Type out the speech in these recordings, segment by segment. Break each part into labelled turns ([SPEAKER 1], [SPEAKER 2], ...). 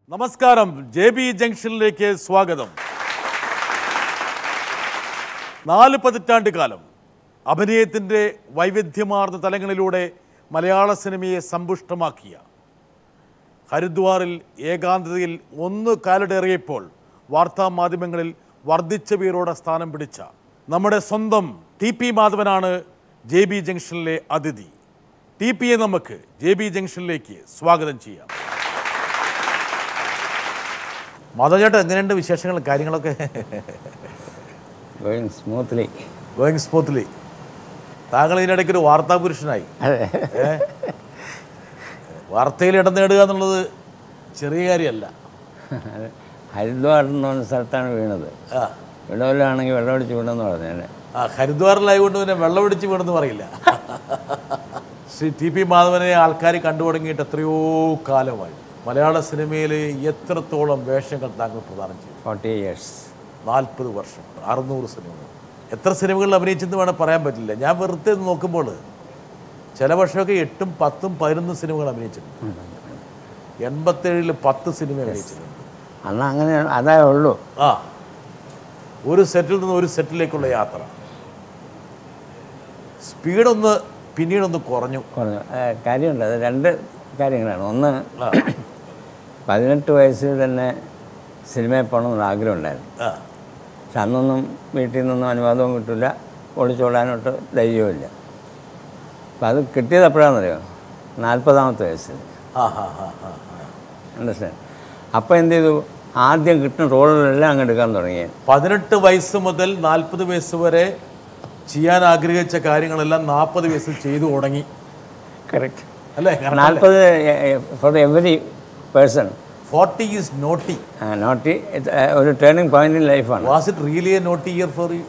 [SPEAKER 1] നമസ്കാരം J B ജംഗ്ഷനിലേക്ക് സ്വാഗതം നാല് പതിറ്റാണ്ട് കാലം അഭിനയത്തിൻ്റെ വൈവിധ്യമാർന്ന തലങ്ങളിലൂടെ മലയാള സിനിമയെ സമ്പുഷ്ടമാക്കിയ ഹരിദ്വാറിൽ ഏകാന്തതയിൽ ഒന്ന് കാലിടേറിയപ്പോൾ വാർത്താ മാധ്യമങ്ങളിൽ വർദ്ധിച്ച പേരോടെ സ്ഥാനം പിടിച്ച നമ്മുടെ സ്വന്തം ടി പി മാധവനാണ് ജെ ബി ജംഗ്ഷനിലെ അതിഥി ടി പിയെ നമുക്ക് ജെ ബി ജംഗ്ഷനിലേക്ക് സ്വാഗതം ചെയ്യാം മാധവ ചേട്ടാ എങ്ങനെയുണ്ട് വിശേഷങ്ങൾ കാര്യങ്ങളൊക്കെ
[SPEAKER 2] ഗോയിങ് സ്മൂത്ത്ലി
[SPEAKER 1] ഗോയിങ് സ്മൂത്ത്ലി താങ്കൾ ഇതിനിടയ്ക്ക് ഒരു വാർത്താ പുരുഷനായി
[SPEAKER 2] അതെ
[SPEAKER 1] ഏ? വാർത്തയിൽ ഇടം നേടുക എന്നുള്ളത് ചെറിയ കാര്യമല്ല
[SPEAKER 2] അതെ ഹരിദ്വാർ എന്ന് പറഞ്ഞ സ്ഥലത്താണ് വീണത്
[SPEAKER 1] ആ
[SPEAKER 2] വെള്ളമില്ലാണെങ്കിൽ വെള്ളമടിച്ച് വീണെന്ന് പറഞ്ഞാൽ
[SPEAKER 1] ആ ഹരിദ്വാറിലായതുകൊണ്ട് പിന്നെ വെള്ളം പിടിച്ച് വീണെന്ന് പറയില്ല ശ്രീ ടി പി മാധവനെ ആൾക്കാർ കണ്ടു തുടങ്ങിയിട്ട് എത്രയോ കാലമായി മലയാള സിനിമയിൽ എത്രത്തോളം വേഷങ്ങൾ താങ്കൾ പ്രദാനം ചെയ്തു
[SPEAKER 2] ഫോർട്ടി ഇയേഴ്സ്
[SPEAKER 1] നാൽപ്പത് വർഷം അറുന്നൂറ് സിനിമകൾ എത്ര സിനിമകളിൽ അഭിനയിച്ചെന്ന് വേണം പറയാൻ പറ്റില്ല ഞാൻ വെറുതെ ഒന്ന് നോക്കുമ്പോൾ ചില വർഷമൊക്കെ എട്ടും പത്തും പതിനൊന്നും സിനിമകൾ അഭിനയിച്ചിട്ടുണ്ട് എൺപത്തേഴിൽ പത്ത് സിനിമ അഭിനയിച്ചിട്ടുണ്ട്
[SPEAKER 2] അന്ന് അങ്ങനെ അതേ ഉള്ളൂ
[SPEAKER 1] ആ ഒരു സെറ്റിൽ നിന്ന് ഒരു സെറ്റിലേക്കുള്ള യാത്ര സ്പീഡൊന്ന് പിന്നീടൊന്ന് കുറഞ്ഞു
[SPEAKER 2] കുറഞ്ഞു ഏ, കാര്യമുണ്ട് അത് രണ്ട് കാര്യങ്ങളാണ് ഒന്ന്
[SPEAKER 1] ആ
[SPEAKER 2] പതിനെട്ട് വയസ്സിൽ തന്നെ സിനിമയിൽ പോകണമെന്നുള്ള ആഗ്രഹമുണ്ടായിരുന്നു
[SPEAKER 1] ആ
[SPEAKER 2] പക്ഷെ അന്നൊന്നും വീട്ടിൽ നിന്നൊന്നും അനുവാദവും കിട്ടില്ല ഓടിച്ചോടാനൊട്ട് ധൈര്യവുമില്ല അപ്പം അത് കിട്ടിയത് എപ്പോഴാണെന്നറിയോ നാൽപ്പതാമത്തെ വയസ്സിൽ
[SPEAKER 1] ആ ഹാ ഹാ ഹാ
[SPEAKER 2] അണ്ടർസ്റ്റാൻഡ് അപ്പോൾ എന്ത് ചെയ്തു ആദ്യം കിട്ടുന്ന റോളുകളെല്ലാം അങ്ങ് എടുക്കാൻ തുടങ്ങി
[SPEAKER 1] പതിനെട്ട് വയസ്സ് മുതൽ നാൽപ്പത് വയസ്സ് വരെ ചെയ്യാൻ ആഗ്രഹിച്ച കാര്യങ്ങളെല്ലാം നാൽപ്പത് വയസ്സിൽ ചെയ്തു തുടങ്ങി
[SPEAKER 2] കറക്റ്റ്
[SPEAKER 1] അല്ലേ
[SPEAKER 2] നാൽപ്പത് for every person
[SPEAKER 1] forty is naughty
[SPEAKER 2] naughty ഒരു ടേണിംഗ് പോയിന്റ് ഇൻ ലൈഫാണ്
[SPEAKER 1] was it really a naughty year for you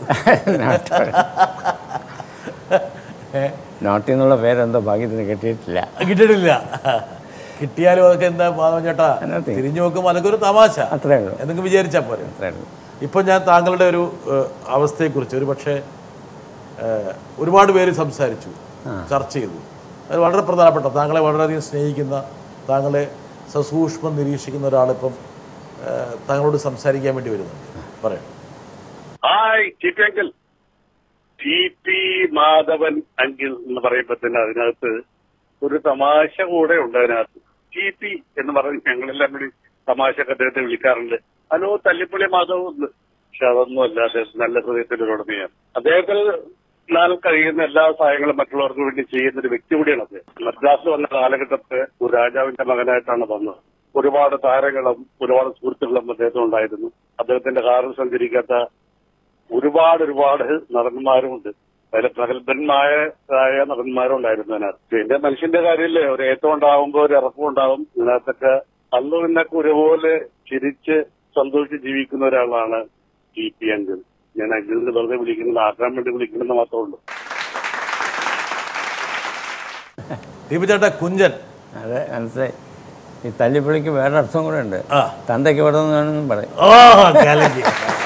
[SPEAKER 2] naughty എന്നുള്ള പേരെന്തോ ഭാഗ്യത്തിന് കിട്ടിയിട്ടില്ല
[SPEAKER 1] കിട്ടിയിട്ടില്ല കിട്ടിയാലും അതൊക്കെ എന്താ മാധവൻ ചേട്ടാ
[SPEAKER 2] അതിനകത്ത്
[SPEAKER 1] തിരിഞ്ഞു നോക്കുമ്പോൾ അതൊക്കെ ഒരു തമാശ
[SPEAKER 2] അത്രേ ഉള്ളൂ
[SPEAKER 1] എന്തെങ്കിലും വിചാരിച്ചാൽ പോരെ
[SPEAKER 2] അത്രേ ഉള്ളൂ
[SPEAKER 1] ഇപ്പം ഞാൻ താങ്കളുടെ ഒരു ഏഹ്, അവസ്ഥയെക്കുറിച്ച് ഒരു പക്ഷേ ഏഹ്, ഒരുപാട് പേര് സംസാരിച്ചു ചർച്ച ചെയ്തു അത് വളരെ പ്രധാനപ്പെട്ട താങ്കളെ വളരെയധികം സ്നേഹിക്കുന്ന താങ്കളെ സസൂക്ഷ്മം നിരീക്ഷിക്കുന്ന ഒരാളിപ്പം ഏഹ്, താങ്കളോട് സംസാരിക്കാൻ വേണ്ടി വരുന്നുണ്ട് പറയാം
[SPEAKER 3] hi T P uncle T P Madhavan uncle എന്ന് പറയുമ്പോ തന്നെ അതിനകത്ത് ഒരു തമാശ കൂടെ ഉണ്ട് അതിനകത്ത് ടി പി എന്ന് പറഞ്ഞ് ഞങ്ങളെല്ലാം കൂടി തമാശക്ക് അദ്ദേഹത്തെ വിളിക്കാറുണ്ട് ഹലോ തല്ലിപ്പള്ളി മാധവ് എന്ന് പക്ഷെ അതൊന്നും അല്ല അദ്ദേഹം നല്ല ഹൃദയത്തിന്റെ ഒരു ഉടമയാണ് അദ്ദേഹത്തിൽ നാൽ കഴിയുന്ന എല്ലാ സഹായങ്ങളും മറ്റുള്ളവർക്ക് വേണ്ടി ചെയ്യുന്ന ഒരു വ്യക്തി കൂടിയാണ് അദ്ദേഹം മദ്രാസിൽ വന്ന കാലഘട്ടത്ത് ഒരു രാജാവിന്റെ മകനായിട്ടാണ് വന്നത് ഒരുപാട് താരങ്ങളും ഒരുപാട് സുഹൃത്തുക്കളും അദ്ദേഹത്തിന് ഉണ്ടായിരുന്നു അദ്ദേഹത്തിന്റെ കാറിൽ സഞ്ചരിക്കാത്ത ഒരുപാട് ഒരുപാട് നടന്മാരുമുണ്ട് അതിൽ പ്രഗത്ഭന്മാരായ നടന്മാരുണ്ടായിരുന്നു അതിനകത്ത് പിന്നെ മനുഷ്യന്റെ കാര്യമില്ലേ ഒരു ഏറ്റവും ഉണ്ടാവുമ്പോ ഒരു ഇറക്കം ഉണ്ടാവും ഇതിനകത്തൊക്കെ അന്ന് നിന്നൊക്കെ ഒരുപോലെ ചിരിച്ച് സന്തോഷിച്ച് ജീവിക്കുന്ന ഒരാളാണ് ടി പി അങ്കിൾ ഞാൻ അങ്കിളിന് വെറുതെ വിളിക്കുന്നത് ആക്കാൻ വേണ്ടി വിളിക്കണമെന്ന് മാത്രമേ ഉള്ളൂ
[SPEAKER 1] ദീപു ചേട്ടാ കുഞ്ചൻ
[SPEAKER 2] അതെ മനസ്സിലായി ഈ തല്ലിപ്പുള്ളിക്ക് വേറെ അർത്ഥം കൂടെ ഉണ്ട്
[SPEAKER 1] ആ
[SPEAKER 2] തന്തയ്ക്ക് വിടുന്നതാണെന്നും പറയും
[SPEAKER 1] ഓ കലക്കി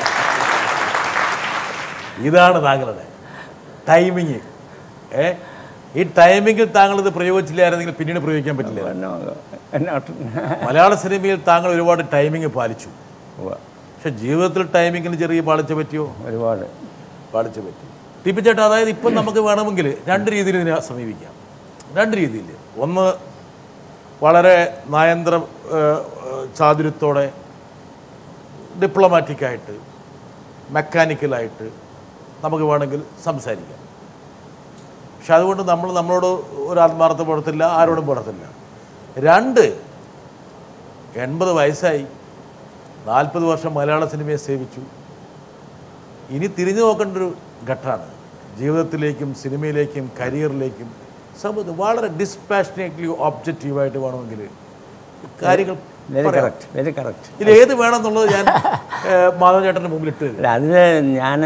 [SPEAKER 1] ഇതാണ് താങ്കളുടെ ടൈമിങ് ഏ ഈ ടൈമിങ്ങിൽ താങ്കൾ ഇത് പ്രയോഗിച്ചില്ലായിരുന്നെങ്കിൽ പിന്നീട് പ്രയോഗിക്കാൻ പറ്റില്ല
[SPEAKER 2] പിന്നെ എന്നോട്ട്
[SPEAKER 1] മലയാള സിനിമയിൽ താങ്കൾ ഒരുപാട് ടൈമിങ് പാലിച്ചു
[SPEAKER 2] ഉവ്വ.
[SPEAKER 1] പക്ഷെ ജീവിതത്തിൽ ടൈമിങ്ങിന് ചെറിയ പാളിച്ച പറ്റിയോ
[SPEAKER 2] ഒരുപാട്
[SPEAKER 1] പാളിച്ച പറ്റി ടിപ്പി ചേട്ടാ അതായത് ഇപ്പം നമുക്ക് വേണമെങ്കിൽ രണ്ട് രീതിയിൽ ഇതിനെ സമീപിക്കാം രണ്ട് രീതിയിൽ ഒന്ന് വളരെ നയന്ത്ര ഏഹ്, ഏഹ്, ചാതുര്യത്തോടെ ഡിപ്ലോമാറ്റിക്കായിട്ട് മെക്കാനിക്കലായിട്ട് നമുക്ക് വേണമെങ്കിൽ സംസാരിക്കാം പക്ഷെ അതുകൊണ്ട് നമ്മൾ നമ്മളോട് ഒരു ആത്മാർത്ഥം പുറത്തില്ല ആരോടും പുറത്തില്ല രണ്ട് എൺപത് വയസ്സായി നാൽപ്പത് വർഷം മലയാള സിനിമയെ സേവിച്ചു ഇനി തിരിഞ്ഞു നോക്കേണ്ട ഒരു ഘട്ടമാണ് ജീവിതത്തിലേക്കും സിനിമയിലേക്കും കരിയറിലേക്കും സമൂഹത്തിൽ വളരെ ഡിസ്പാഷനേറ്റ്ലി ഒബ്ജക്റ്റീവായിട്ട് വേണമെങ്കിൽ കാര്യങ്ങൾ
[SPEAKER 2] വെരി
[SPEAKER 1] പറയാം.
[SPEAKER 2] കറക്റ്റ് വെരി കറക്റ്റ്
[SPEAKER 1] ഇതിൽ ഏത് വേണമെന്നുള്ളത് ഞാൻ ഏഹ്, മാധവൻ ചേട്ടൻ്റെ മുമ്പിൽ ഇട്ട് തരും
[SPEAKER 2] അല്ല അതിൽ ഞാൻ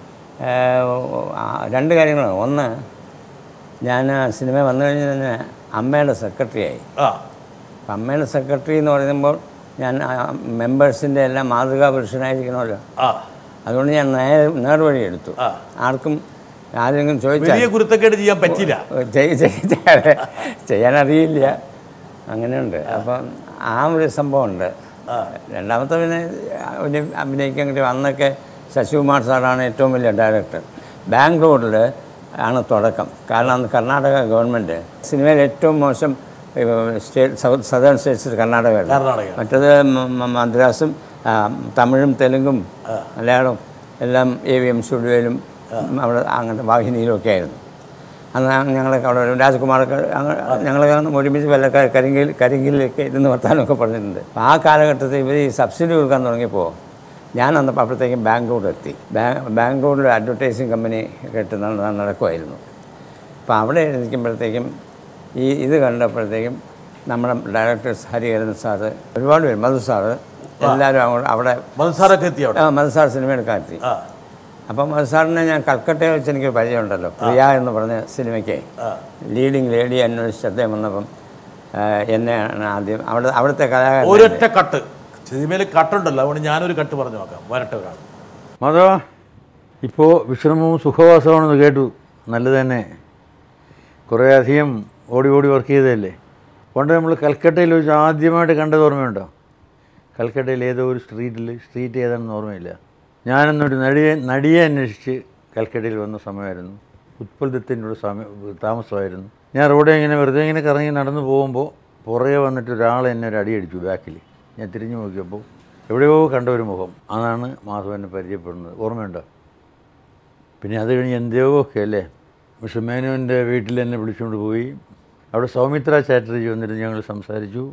[SPEAKER 2] രണ്ട് കാര്യങ്ങളാണ് ഒന്ന് ഞാൻ സിനിമ വന്നു കഴിഞ്ഞ് തന്നെ അമ്മയുടെ സെക്രട്ടറിയായി
[SPEAKER 1] ആ
[SPEAKER 2] അപ്പം അമ്മയുടെ സെക്രട്ടറി എന്ന് പറയുമ്പോൾ ഞാൻ മെമ്പേഴ്സിൻ്റെ എല്ലാം മാതൃകാ പുരുഷനായിരിക്കണമല്ലോ
[SPEAKER 1] ആ
[SPEAKER 2] അതുകൊണ്ട് ഞാൻ നേർ നേർവഴി എടുത്തു
[SPEAKER 1] ആ.
[SPEAKER 2] ആർക്കും ആരെങ്കിലും ചോദിച്ചാൽ
[SPEAKER 1] വലിയ കുരുത്തക്കേട് ചെയ്യാൻ പറ്റില്ല
[SPEAKER 2] ചെയ്- ചെയ്- ചെയ്യ- ചെയ്യാനറിയില്ല അങ്ങനെയുണ്ട് അപ്പം ആ ഒരു സംഭവമുണ്ട് രണ്ടാമത്തെ പിന്നെ അവന് അഭിനയിക്കാൻ കിട്ടിയ അന്നൊക്കെ ശശികുമാർ സാറാണ് ഏറ്റവും വലിയ ഡയറക്ടർ ബാംഗ്ലൂരിൽ ആണ് തുടക്കം കാരണം അന്ന് കർണാടക ഗവൺമെൻറ് സിനിമയിൽ ഏറ്റവും മോശം സ്റ്റേറ്റ് സൗത്ത് സദേൺ സ്റ്റേറ്റ്സ് കർണാടകയാണ്
[SPEAKER 1] കർണാടക
[SPEAKER 2] മറ്റത് മ- മ- മദ്രാസും ആ, തമിഴും തെലുങ്കും മലയാളവും എല്ലാം എ വി എം സ്റ്റുഡിയോയിലും അവിടെ അങ്ങനത്തെ വാഹിനിയിലും ഒക്കെ ആയിരുന്നു അന്ന് ഞങ്ങളൊക്കെ അവിടെ ഒരു രാജകുമാറൊക്കെ അങ്ങ് ഞങ്ങളൊക്കെ അന്ന് ഒരുമിച്ച് വല്ല ക- കരിങ്കിൽ കരിങ്കിലൊക്കെ ഇരുന്ന് വർത്താനമൊക്കെ പറഞ്ഞിട്ടുണ്ട് അപ്പോൾ ആ കാലഘട്ടത്തിൽ ഇവർ ഈ സബ്സിഡി കൊടുക്കാൻ തുടങ്ങിയപ്പോൾ ഞാൻ അന്ന് അപ്പോഴത്തേക്കും ബാംഗ്ലൂർ എത്തി ബാ- ബാംഗ്ലൂരിൽ അഡ്വർടൈസിങ് കമ്പനി കേട്ട് നട- നടക്കുമായിരുന്നു അപ്പോൾ അവിടെ ഇരിക്കുമ്പോഴത്തേക്കും ഈ ഇത് കണ്ടപ്പോഴത്തേക്കും നമ്മുടെ ഡയറക്ടേഴ്സ് ഹരിഹരൻ സാറ് ഒരുപാട് പേര് മധു സാറ് എല്ലാവരും അങ്ങോട്ട് അവിടെ
[SPEAKER 1] മധുസാറൊക്കെ എത്തി അവിടെ
[SPEAKER 2] ആ, മധു സാർ സിനിമ എടുക്കാൻ എത്തി
[SPEAKER 1] ആ
[SPEAKER 2] അപ്പം മധു സാറിനെ ഞാൻ കൽക്കട്ടയിൽ വെച്ച് എനിക്ക് പരിചയമുണ്ടല്ലോ പ്രിയ എന്ന് പറഞ്ഞ സിനിമയ്ക്ക്
[SPEAKER 1] ആ
[SPEAKER 2] ലീഡിങ് ലേഡി അന്വേഷിച്ച് അദ്ദേഹം വന്നപ്പം ആ, എന്നെയാണ് ആദ്യം അവിടെ അവിടുത്തെ കലാകാരൻ
[SPEAKER 1] ഒരൊറ്റ കട്ട് സിനിമയിൽ കട്ടുണ്ടല്ലോ അതുകൊണ്ട് ഞാനൊരു കട്ട് പറഞ്ഞു നോക്കാം വരട്ടെ ഒരാൾ
[SPEAKER 4] മാധവ ഇപ്പോൾ വിശ്രമവും സുഖവാസമാണെന്ന് കേട്ടു നല്ലത് തന്നെ കുറേ അധികം ഓടി ഓടി വർക്ക് ചെയ്തതല്ലേ പണ്ട് നമ്മൾ കൽക്കട്ടയിൽ വെച്ച് ആദ്യമായിട്ട് കണ്ടത് ഓർമ്മയുണ്ടോ കൽക്കട്ടയിൽ ഏതോ ഒരു സ്ട്രീറ്റിൽ സ്ട്രീറ്റ് ഏതാണെന്ന് ഓർമ്മയില്ല ഞാനന്നൊരു നടിയെ നടിയെ അന്വേഷിച്ച് കൽക്കട്ടയിൽ വന്ന സമയമായിരുന്നു ഉത്പൽ ദത്തിൻ്റെ കൂടെ സമയം താമസമായിരുന്നു ഞാൻ റോഡിൽ ഇങ്ങനെ വെറുതെ ഇങ്ങനെ കറങ്ങി നടന്നു പോകുമ്പോൾ പുറകെ വന്നിട്ട് ഒരാൾ എന്നെ ഒരു അടി അടിച്ചു ബാക്കിൽ ഞാൻ തിരിഞ്ഞു നോക്കിയപ്പോൾ എവിടെയോ കണ്ട ഒരു മുഖം അതാണ് മാധവനെ പരിചയപ്പെടുന്നത് ഓർമ്മയുണ്ടോ പിന്നെ അത് കഴിഞ്ഞ് എന്തെയോ ഒക്കെ അല്ലേ പക്ഷെ മേനോൻ്റെ വീട്ടിൽ എന്നെ വിളിച്ചുകൊണ്ട് പോയി അവിടെ സൗമിത്ര ചാറ്റർജി വന്നിട്ട് ഞങ്ങൾ സംസാരിച്ചു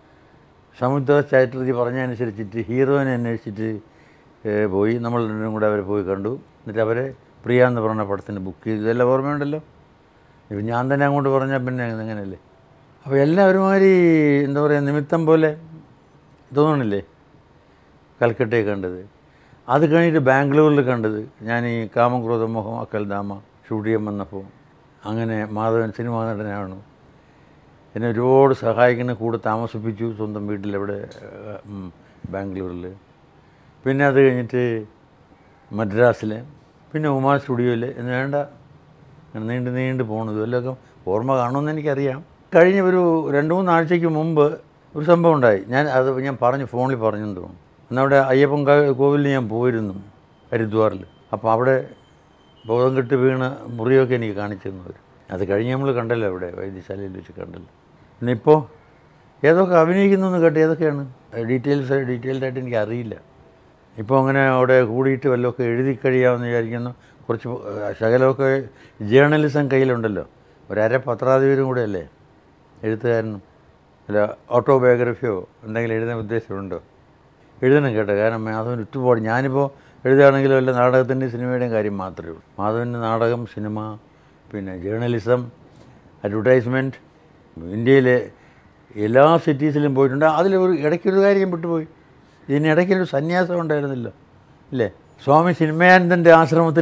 [SPEAKER 4] സൗമിത്ര ചാറ്റർജി പറഞ്ഞതനുസരിച്ചിട്ട് ഹീറോയിനെ അന്വേഷിച്ചിട്ട് ഏ, പോയി നമ്മൾ രണ്ടും കൂടെ അവരെ പോയി കണ്ടു എന്നിട്ട് അവരെ പ്രിയ എന്ന് പറഞ്ഞ പടത്തിന് ബുക്ക് ചെയ്തു ഇതെല്ലാം ഓർമ്മയുണ്ടല്ലോ ഇപ്പം ഞാൻ തന്നെ അങ്ങോട്ട് പറഞ്ഞാൽ പിന്നെ അങ്ങനെയല്ലേ അപ്പോൾ എല്ലാവരുമാതിരി എന്താ പറയുക നിമിത്തം പോലെ തോന്നണില്ലേ കൽക്കട്ടയിൽ കണ്ടത് അത് കഴിഞ്ഞിട്ട് ബാംഗ്ലൂരിൽ കണ്ടത് ഞാൻ ഈ കാമക്രോധ മോഹം അക്കൽദാമ ഷൂട്ട് ചെയ്യാൻ വന്നപ്പോൾ അങ്ങനെ മാധവൻ സിനിമാ നടനാണ് എന്നെ ഒരുപാട് സഹായിക്കുന്ന കൂടെ താമസിപ്പിച്ചു സ്വന്തം വീട്ടിലവിടെ ബാംഗ്ലൂരിൽ പിന്നെ അത് കഴിഞ്ഞിട്ട് മദ്രാസിൽ പിന്നെ ഉമാ സ്റ്റുഡിയോയിൽ എന്ന് വേണ്ട അങ്ങനെ നീണ്ട് നീണ്ട് പോണത് വല്ലതൊക്കെ ഓർമ്മ കാണുമെന്ന് എനിക്കറിയാം കഴിഞ്ഞ ഒരു രണ്ട് മൂന്ന് ആഴ്ചയ്ക്ക് മുമ്പ് ഒരു സംഭവം ഉണ്ടായി ഞാൻ അത് ഞാൻ പറഞ്ഞു ഫോണിൽ പറഞ്ഞെന്ന് തോന്നുന്നു അന്ന് അവിടെ അയ്യപ്പൻ കാ- കോവിലിൽ ഞാൻ പോയിരുന്നു ഹരിദ്വാറിൽ അപ്പോൾ അവിടെ ബോധം കെട്ട് വീണ മുറിയൊക്കെ എനിക്ക് കാണിച്ചു തന്നവർ അത് കഴിഞ്ഞ് നമ്മൾ കണ്ടല്ലോ അവിടെ വൈദ്യശാലയിൽ വെച്ച് കണ്ടല്ലോ പിന്നെ ഇപ്പോൾ ഏതൊക്കെ അഭിനയിക്കുന്നു എന്ന് കേട്ട് ഏതൊക്കെയാണ് ഡീറ്റെയിൽസ് ഡീറ്റെയിൽഡായിട്ട് എനിക്ക് അറിയില്ല ഇപ്പോൾ അങ്ങനെ അവിടെ കൂടിയിട്ട് വല്ലതൊക്കെ എഴുതി കഴിയാമെന്ന് വിചാരിക്കുന്നു കുറച്ച് ഏഹ്, ശകലമൊക്കെ ജേർണലിസം കയ്യിലുണ്ടല്ലോ ഒരര പത്രാധിപരും കൂടെ അല്ലേ എഴുത്തുകാരനും അല്ല ഓട്ടോബയോഗ്രഫിയോ എന്തെങ്കിലും എഴുതാൻ ഉദ്ദേശമുണ്ടോ എഴുതണം കേട്ടോ കാരണം മാധവൻ ഒരുപാട് ഞാനിപ്പോൾ എഴുതുകയാണെങ്കിലും വല്ല നാടകത്തിൻ്റെയും സിനിമയുടെയും കാര്യം മാത്രമേ ഉള്ളൂ മാധവൻ്റെ നാടകം സിനിമ പിന്നെ ജേർണലിസം അഡ്വർടൈസ്മെൻറ്റ് ഇന്ത്യയിലെ എല്ലാ സിറ്റീസിലും പോയിട്ടുണ്ട് അതിൽ ഒരു ഇടയ്ക്കൊരു കാര്യം വിട്ടുപോയി ഇതിന് ഇടയ്ക്കൊരു സന്യാസം ഉണ്ടായിരുന്നല്ലോ ഇല്ലേ സ്വാമി ചിന്മയാനന്ദൻ്റെ ആശ്രമത്തിൽ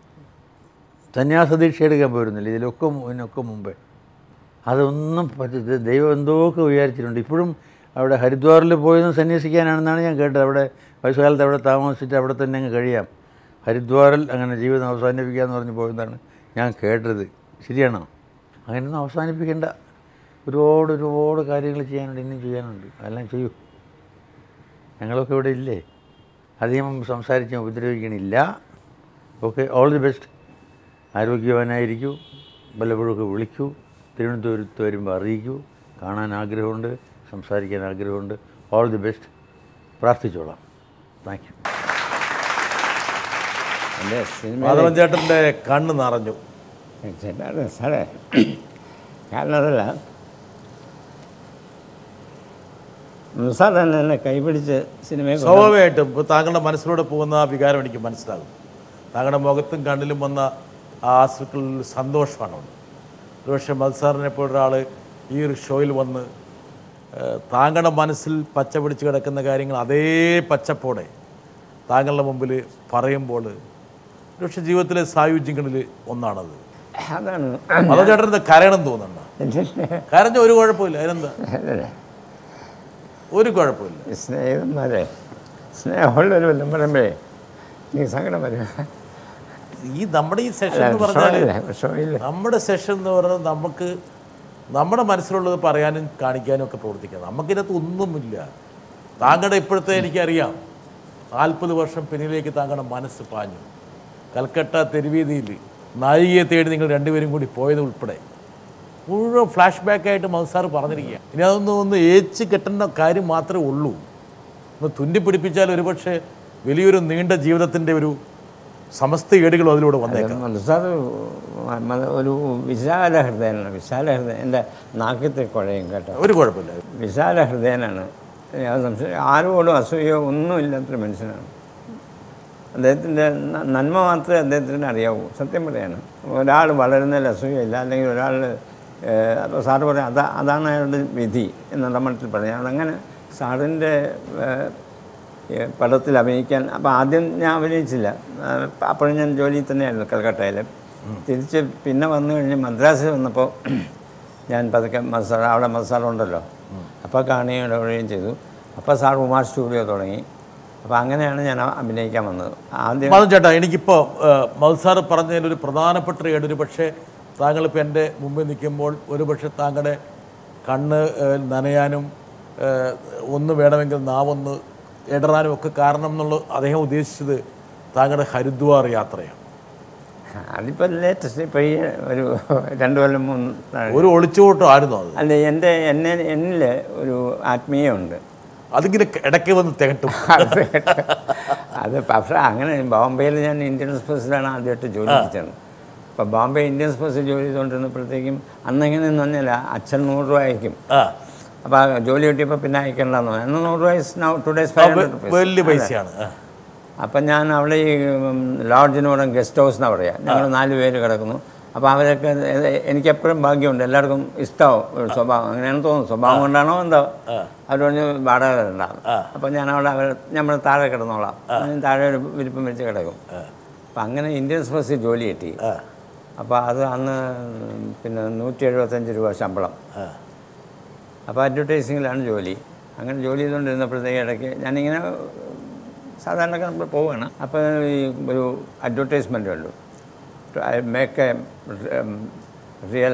[SPEAKER 4] സന്യാസ ദീക്ഷ എടുക്കാൻ പോയിരുന്നില്ല ഇതിലൊക്കെ മു- ഇതിനൊക്കെ മുമ്പേ അതൊന്നും പറ്റ ദൈവം എന്തോക്കെ വിചാരിച്ചിട്ടുണ്ട് ഇപ്പോഴും അവിടെ ഹരിദ്വാറിൽ പോയത് സന്യസിക്കാനാണെന്നാണ് ഞാൻ കേട്ടത് അവിടെ വയസ്സുകാലത്ത് അവിടെ താമസിച്ചിട്ട് അവിടെ തന്നെ അങ്ങ് കഴിയാം ഹരിദ്വാറിൽ അങ്ങനെ ജീവിതം അവസാനിപ്പിക്കാമെന്ന് പറഞ്ഞ് പോയതാണ് ഞാൻ കേട്ടത് ശരിയാണോ അങ്ങനെയൊന്നും അവസാനിപ്പിക്കേണ്ട ഒരുപാട് ഒരുപാട് കാര്യങ്ങൾ ചെയ്യാനുണ്ട് ഇനിയും ചെയ്യാനുണ്ട് അതെല്ലാം ചെയ്യൂ ഞങ്ങളൊക്കെ ഇവിടെ ഇല്ലേ അധികം സംസാരിച്ച് ഉപദ്രവിക്കണില്ല ഓക്കെ ഓൾ ദി ബെസ്റ്റ് ആരോഗ്യവാനായിരിക്കൂ വല്ലപ്പോഴൊക്കെ വിളിക്കൂ തിരുവനന്തപുരത്ത് വരുമ്പോൾ അറിയിക്കൂ കാണാൻ ആഗ്രഹമുണ്ട് സംസാരിക്കാൻ ആഗ്രഹമുണ്ട് ഓൾ ദി ബെസ്റ്റ് പ്രാർത്ഥിച്ചോളാം താങ്ക് യു
[SPEAKER 2] എൻ്റെ സിനിമ
[SPEAKER 1] മാധവൻ ചേട്ടൻ്റെ കണ്ണ് നിറഞ്ഞു
[SPEAKER 2] ചേട്ടാ സാറേ കാരണം അതല്ല സാർ തന്നെ എന്നെ കൈപിടിച്ച് സിനിമയെ കൊണ്ട്
[SPEAKER 1] സ്വാഭാവികമായിട്ടും ഇപ്പോൾ താങ്കളുടെ മനസ്സിലൂടെ പോകുന്ന ആ വികാരം എനിക്ക് മനസ്സിലാകും താങ്കളുടെ മുഖത്തും കണ്ണിലും വന്ന ആ ആശ്രുക്കളിൽ സന്തോഷമാണ് ഉള്ളത് ഒരുപക്ഷെ മത്സാറിനെ പോലൊരാൾ ഈ ഒരു ഷോയിൽ വന്ന് ഏഹ്, താങ്കളുടെ മനസ്സിൽ പച്ച പിടിച്ച് കിടക്കുന്ന കാര്യങ്ങൾ അതേ പച്ചപ്പോടെ താങ്കളുടെ മുമ്പിൽ പറയുമ്പോൾ ഒരുപക്ഷെ ജീവിതത്തിലെ സായുജ്യങ്ങളിൽ ഒന്നാണത്
[SPEAKER 2] അതാണ്
[SPEAKER 1] അതോ ചേട്ടൻ എന്താ കരയണം തോന്നുന്നുണ്ടോ
[SPEAKER 2] എൻ്റെ
[SPEAKER 1] കരഞ്ഞ ഒരു കുഴപ്പമില്ല അതിനെന്താ
[SPEAKER 2] അല്ലല്ല
[SPEAKER 1] ഒരു കുഴപ്പമില്ല
[SPEAKER 2] സ്നേഹിതന്മാരെ സ്നേഹമുള്ളൊരു വല്ലതും പറയുമ്പോഴേ നീ സങ്കടം വരും
[SPEAKER 1] ഈ നമ്മുടെ ഈ സെഷൻ എന്ന് പറഞ്ഞാൽ
[SPEAKER 2] ഷോയില്ല ഷോയില്ല
[SPEAKER 1] നമ്മുടെ സെഷൻ എന്ന് പറയുന്നത് നമുക്ക് നമ്മുടെ മനസ്സിലുള്ളത് പറയാനും കാണിക്കാനും ഒക്കെ പ്രവർത്തിക്കാം നമുക്കിതിനകത്ത് ഒന്നുമില്ല താങ്കളുടെ ഇപ്പോഴത്തെ എനിക്കറിയാം നാൽപ്പത് വർഷം പിന്നിലേക്ക് താങ്കളുടെ മനസ്സ് പാഞ്ഞു കൽക്കട്ട തെരുവീതിയിൽ നായികയെ തേടി നിങ്ങൾ രണ്ടുപേരും കൂടി പോയത് ഉൾപ്പെടെ മുഴുവൻ ഫ്ലാഷ് ബാക്കായിട്ട് മൗസാർ പറഞ്ഞിരിക്കുക ഇനി അതൊന്നും ഒന്ന് ഏച്ച് കെട്ടേണ്ട കാര്യം മാത്രമേ ഉള്ളൂ ഒന്ന് തുന്നിപ്പിടിപ്പിച്ചാൽ ഒരുപക്ഷെ വലിയൊരു നീണ്ട ജീവിതത്തിൻ്റെ ഒരു സമസ്ത ഏടുകളും അതിലൂടെ വന്നേക്കാം
[SPEAKER 2] സാർ ഒരു വിശാല ഹൃദയനാണ് വിശാല ഹൃദയം എൻ്റെ നാക്കത്തെ കുഴയും കേട്ടോ
[SPEAKER 1] ഒരു കുഴപ്പമില്ല
[SPEAKER 2] വിശാല ഹൃദയനാണ് യാതൊരു സംശയം ആരോടും അസൂയോ ഒന്നുമില്ലാത്തൊരു മനുഷ്യനാണ് അദ്ദേഹത്തിൻ്റെ ന- നന്മ മാത്രമേ അദ്ദേഹത്തിന് അറിയാവൂ സത്യം പറയാണ് ഒരാൾ വളരുന്നതിൽ അസൂയയില്ല അല്ലെങ്കിൽ ഒരാൾ അപ്പോൾ സാറ് പറയാം അതാ അതാണ് അയാളുടെ വിധി എന്നുള്ള മട്ടിൽ പറയാം അതങ്ങനെ സാറിൻ്റെ ഏഹ്, ഏഹ്, പടത്തിൽ അഭിനയിക്കാൻ അപ്പോൾ ആദ്യം ഞാൻ അഭിനയിച്ചില്ല ഏഹ്, അപ്പോഴും ഞാൻ ജോലിയിൽ തന്നെയായിരുന്നു കൽക്കട്ടയിൽ തിരിച്ച് പിന്നെ വന്നു കഴിഞ്ഞ് മദ്രാസിൽ വന്നപ്പോൾ ഞാൻ പതുക്കെ മസാല അവിടെ മസാല ഉണ്ടല്ലോ അപ്പോൾ കാണുകയും ഇടപെടുകയും ചെയ്തു അപ്പോൾ സാർ ഉമാർ സ്റ്റുഡിയോ തുടങ്ങി അപ്പോൾ അങ്ങനെയാണ് ഞാൻ അ- അഭിനയിക്കാൻ വന്നത് ആദ്യം
[SPEAKER 1] മാധവൻ ചേട്ടാ എനിക്കിപ്പോൾ മൗസാർ പറഞ്ഞതിൽ ഒരു പ്രധാനപ്പെട്ട ഏട് ഒരു പക്ഷേ താങ്കളിപ്പോൾ എൻ്റെ മുമ്പിൽ നിൽക്കുമ്പോൾ ഒരു പക്ഷേ താങ്കളുടെ കണ്ണ് ഏഹ്, നനയാനും ഏഹ്, ഒന്ന് വേണമെങ്കിൽ നാവൊന്ന് ഇടറാനും ഒക്കെ കാരണം എന്നുള്ള അദ്ദേഹം ഉദ്ദേശിച്ചത് താങ്കളുടെ ഹരിദ്വാർ യാത്രയാണ്
[SPEAKER 2] അതിപ്പോൾ ലേറ്റസ്റ്റ് ഇപ്പോൾ ഈ ഒരു രണ്ട് കൊല്ലം മൂന്ന് താഴെ.
[SPEAKER 1] ഒരു ഒളിച്ചുകൂട്ടം ആയിരുന്നു അത്
[SPEAKER 2] അല്ല എൻ്റെ എന്നെ എന്നിൽ ഒരു ആത്മീയമുണ്ട്
[SPEAKER 1] അതിങ്ങനെ ഇടയ്ക്ക് വന്ന് തികട്ടും
[SPEAKER 2] അത് അത് പക്ഷേ അങ്ങനെ ബോംബെയിൽ ഞാൻ ഇന്ത്യൻ എക്സ്പ്രസ്സിലാണ് ആദ്യമായിട്ട് ജോലി ചെയ്തത് അപ്പോൾ ബോംബെ ഇന്ത്യൻ എക്സ്പ്രസ്സിൽ ജോലി ചെയ്തുകൊണ്ടിരുന്നപ്പോഴത്തേക്കും അന്നെങ്ങനെയെന്ന് പറഞ്ഞാൽ അച്ഛൻ നൂറ് രൂപ അയക്കും
[SPEAKER 1] ആ
[SPEAKER 2] അപ്പോൾ ആ ജോലി കിട്ടിയപ്പോൾ പിന്നെ അയക്കേണ്ടെന്ന് പറഞ്ഞു എന്നാൽ നൂറ് രൂപ ടു ഡേയ്സ് ഫൈവ് ഹൺഡ്രഡ്
[SPEAKER 1] വലിയ പൈസയാണ് ആ.
[SPEAKER 2] അപ്പം ഞാൻ അവിടെ ഈ ഉം, ലോഡ്ജിന് പറയും ഗസ്റ്റ് ഹൗസ് എന്നാണ് പറയുക ഞങ്ങൾ നാല് പേര് കിടക്കുന്നു അപ്പോൾ അവരൊക്കെ ഇത് എനിക്കെപ്പോഴും ഭാഗ്യമുണ്ട് എല്ലാവർക്കും ഇഷ്ടമാവും ഒരു സ്വഭാവം അങ്ങനെയാണെന്ന് തോന്നുന്നു സ്വഭാവം കൊണ്ടാണോ എന്തോ അവർ പറഞ്ഞ് വാടക ഉണ്ടാകും അപ്പോൾ ഞാൻ അവിടെ അവർ നമ്മൾ താഴെ കിടന്നോളാം ഞാൻ താഴെ ഒരു വിരിപ്പം വെച്ച് കിടക്കും അപ്പം അങ്ങനെ ഇന്ത്യൻ എക്സ്പ്രസ്സിൽ ജോലി കിട്ടി അപ്പോൾ അത് അന്ന് പിന്നെ നൂറ്റി എഴുപത്തഞ്ച് രൂപ ശമ്പളം അപ്പോൾ അഡ്വർടൈസിങ്ങിലാണ് ജോലി അങ്ങനെ ജോലി ചെയ്തുകൊണ്ടിരുന്നപ്പോഴത്തേക്ക് ഇടയ്ക്ക് ഞാനിങ്ങനെ സാധാരണ നമ്മൾ പോവുകയാണ് അപ്പോൾ ഈ ഒരു അഡ്വർടൈസ്മെൻ്റ് കണ്ടു make a real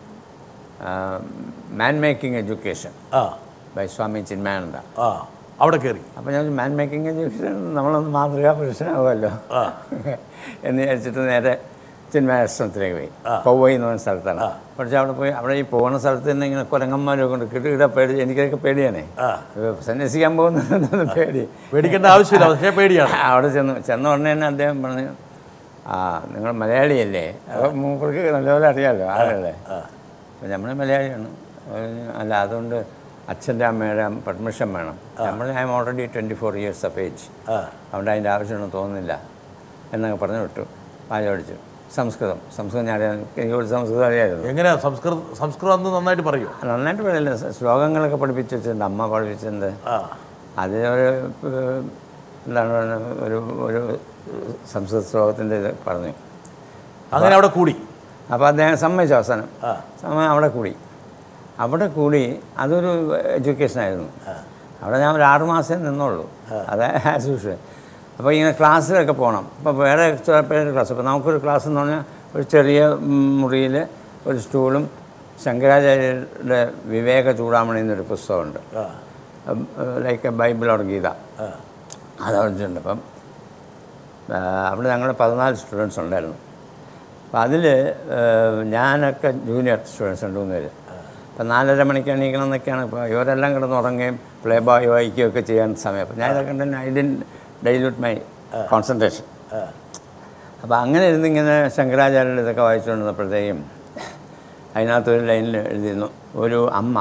[SPEAKER 2] man making education
[SPEAKER 1] ആ
[SPEAKER 2] ബൈ സ്വാമി ചിന്മയാനന്ദ
[SPEAKER 1] ആ അവിടെ കയറി
[SPEAKER 2] അപ്പോൾ ഞാൻ മാൻ മേക്കിംഗ് എഡ്യൂക്കേഷൻ നമ്മളൊന്ന് മാതൃകാ പുരുഷനാവുമല്ലോ എന്ന് വിചാരിച്ചിട്ട് നേരെ ചിന്മയാശ്രമത്തിലേക്ക് പോയി പൗവൈ എന്ന് പറഞ്ഞ സ്ഥലത്താണ് പക്ഷേ അവിടെ പോയി അവിടെ ഈ പോകുന്ന സ്ഥലത്ത് തന്നെ ഇങ്ങനെ കുരങ്ങന്മാരൊക്കെ കൊണ്ട് കിടുകിട പേടി എനിക്കൊക്കെ പേടിയാണേ ഇത് സന്യസിക്കാൻ പോകുന്ന പേടി
[SPEAKER 1] പേടിക്കേണ്ട ആവശ്യമില്ല പക്ഷേ പേടിയാണ്
[SPEAKER 2] അവിടെ ചെന്നു ചെന്ന ഉടനെ തന്നെ അദ്ദേഹം പറഞ്ഞു ആ നിങ്ങൾ മലയാളിയല്ലേ അപ്പോൾ മൂപ്പർക്ക് നല്ലപോലെ അറിയാമല്ലോ ആളല്ലേ അപ്പോൾ നമ്മൾ മലയാളിയാണ് അപ്പോൾ പറഞ്ഞു, അല്ല അതുകൊണ്ട് അച്ഛൻ്റെ അമ്മയുടെ പെർമിഷൻ വേണം നമ്മൾ I am already twenty four years of age അതുകൊണ്ട് അതിൻ്റെ ആവശ്യമൊന്നും തോന്നുന്നില്ല എന്നൊക്കെ പറഞ്ഞു വിട്ടു പാചോടിച്ചു സംസ്കൃതം സംസ്കൃതം ഞാൻ അറിയാം എനിക്ക് ഒരു സംസ്കൃതം അറിയാമായിരുന്നു
[SPEAKER 1] എങ്ങനെയാ സംസ്കൃതം സംസ്കൃതം അന്ന് നന്നായിട്ട് പറയൂ
[SPEAKER 2] നന്നായിട്ട് പറയില്ല ശ്ലോകങ്ങളൊക്കെ പഠിപ്പിച്ച് വെച്ചിട്ടുണ്ട് അമ്മ പഠിപ്പിച്ചിട്ടുണ്ട്
[SPEAKER 1] ആ
[SPEAKER 2] അതിനൊരു ഏഹ്, എന്താണ് പറയുന്നത് ഒരു ഒരു സംസ്കൃത ശ്ലോകത്തിൻ്റെ ഇത് പറഞ്ഞു
[SPEAKER 1] അങ്ങനെ അവിടെ കൂടി
[SPEAKER 2] അപ്പോൾ അദ്ദേഹം സമ്മതിച്ചു അവസാനം സമയം അവിടെ കൂടി അവിടെ കൂടി അതൊരു എഡ്യൂക്കേഷൻ ആയിരുന്നു അവിടെ ഞാൻ ഒരു ആറ് മാസം നിന്നുള്ളൂ അത് ആസ് യൂഷ്വൽ അപ്പോൾ ഇങ്ങനെ ക്ലാസ്സിലൊക്കെ പോകണം അപ്പോൾ വേറെ പേരുടെ ക്ലാസ് അപ്പോൾ നമുക്കൊരു ക്ലാസ് എന്ന് പറഞ്ഞാൽ ഒരു ചെറിയ മുറിയിൽ ഒരു സ്റ്റൂളും ശങ്കരാചാര്യരുടെ വിവേക ചൂടാമണി എന്നൊരു പുസ്തകമുണ്ട് ലൈക്ക് ബൈബിൾ ഓർ ഗീത അത് പഠിച്ചിട്ടുണ്ട് അപ്പം ആ, അവിടെ ഞങ്ങൾ പതിനാല് സ്റ്റുഡൻസ് ഉണ്ടായിരുന്നു അപ്പം അതിൽ ഞാനൊക്കെ ജൂനിയർ സ്റ്റുഡൻസ് രണ്ട് മൂന്ന് പേര് അപ്പം നാലര മണിക്ക് എണീക്കണം എന്നൊക്കെയാണ് ഇപ്പോൾ ഇവരെല്ലാം കിടന്ന് ഉറങ്ങുകയും പ്ലേ ബോയ് വായിക്കുകയും ഒക്കെ ചെയ്യാൻ സമയം അപ്പം ഞാൻ ഇതൊക്കെ തന്നെ I didn't dilute my concentration അപ്പോൾ അങ്ങനെ ഇരുന്ന് ഇങ്ങനെ ശങ്കരാചാര്യരുടെ ഇതൊക്കെ വായിച്ചുകൊണ്ടിരുന്നപ്പോഴത്തേക്കും അതിനകത്തൊരു ലൈനിൽ എഴുതിയിരുന്നു ഒരു അമ്മ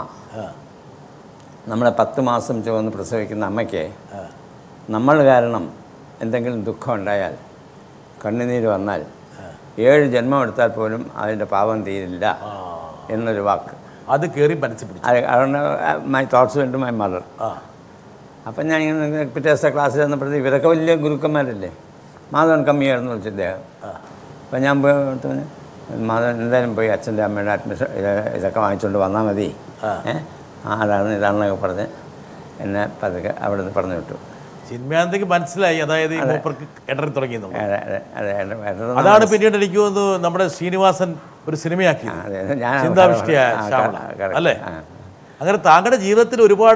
[SPEAKER 2] നമ്മളെ പത്ത് മാസം ചുവന്ന് പ്രസവിക്കുന്ന അമ്മയ്ക്ക് നമ്മൾ കാരണം എന്തെങ്കിലും ദുഃഖം ഉണ്ടായാൽ കണ്ണുനീര് വന്നാൽ ഏഴ് ജന്മം എടുത്താൽ പോലും അതിൻ്റെ പാപം തീരില്ല എന്നൊരു വാക്ക്
[SPEAKER 1] അത് കയറി മനസ്സിൽ പിടിച്ചു
[SPEAKER 2] അത് അതുകൊണ്ട് മൈ തോട്ട്സ് വേണ്ടി മൈ മദർ
[SPEAKER 1] ആ
[SPEAKER 2] അപ്പം ഞാൻ ഇങ്ങനെ പിറ്റേ ദിവസത്തെ ക്ലാസ്സിൽ വന്നപ്പോഴത്തേക്ക് ഇവരൊക്കെ വലിയ ഗുരുക്കന്മാരല്ലേ മാധവൻ കമ്മിയായിരുന്നു വിളിച്ചു ഇദ്ദേഹം അപ്പം ഞാൻ പോയി അടുത്തവന് മാധവൻ എന്തായാലും പോയി അച്ഛൻ്റെ അമ്മയുടെ അഡ്മിഷൻ ഇതൊക്കെ വാങ്ങിച്ചുകൊണ്ട് വന്നാൽ മതി ഏ ആരാണ് ഇതാണെന്നൊക്കെ പറഞ്ഞ് എന്നെ പതുക്കെ അവിടെ നിന്ന് പറഞ്ഞു വിട്ടു
[SPEAKER 1] ചിന്മയാനന്ദക്ക് മനസ്സിലായി അതായത് ഈ മൂപ്പർക്ക് ഇടറി തുടങ്ങിയെന്നുള്ളത്
[SPEAKER 2] അതെ അതെ അതെ അതെ അതെ
[SPEAKER 1] അതാണ് പിന്നീട് എനിക്ക് തോന്നുന്നു നമ്മുടെ ശ്രീനിവാസൻ ഒരു സിനിമയാക്കിയത്
[SPEAKER 2] അതെ, ഞാൻ
[SPEAKER 1] ചിന്താവിഷ്ടിയായ
[SPEAKER 2] ആ,
[SPEAKER 1] ശ്യാമള
[SPEAKER 2] correct,
[SPEAKER 1] അല്ലേ
[SPEAKER 2] ആ.
[SPEAKER 1] അങ്ങനെ താങ്കളുടെ ജീവിതത്തിൽ ഒരുപാട്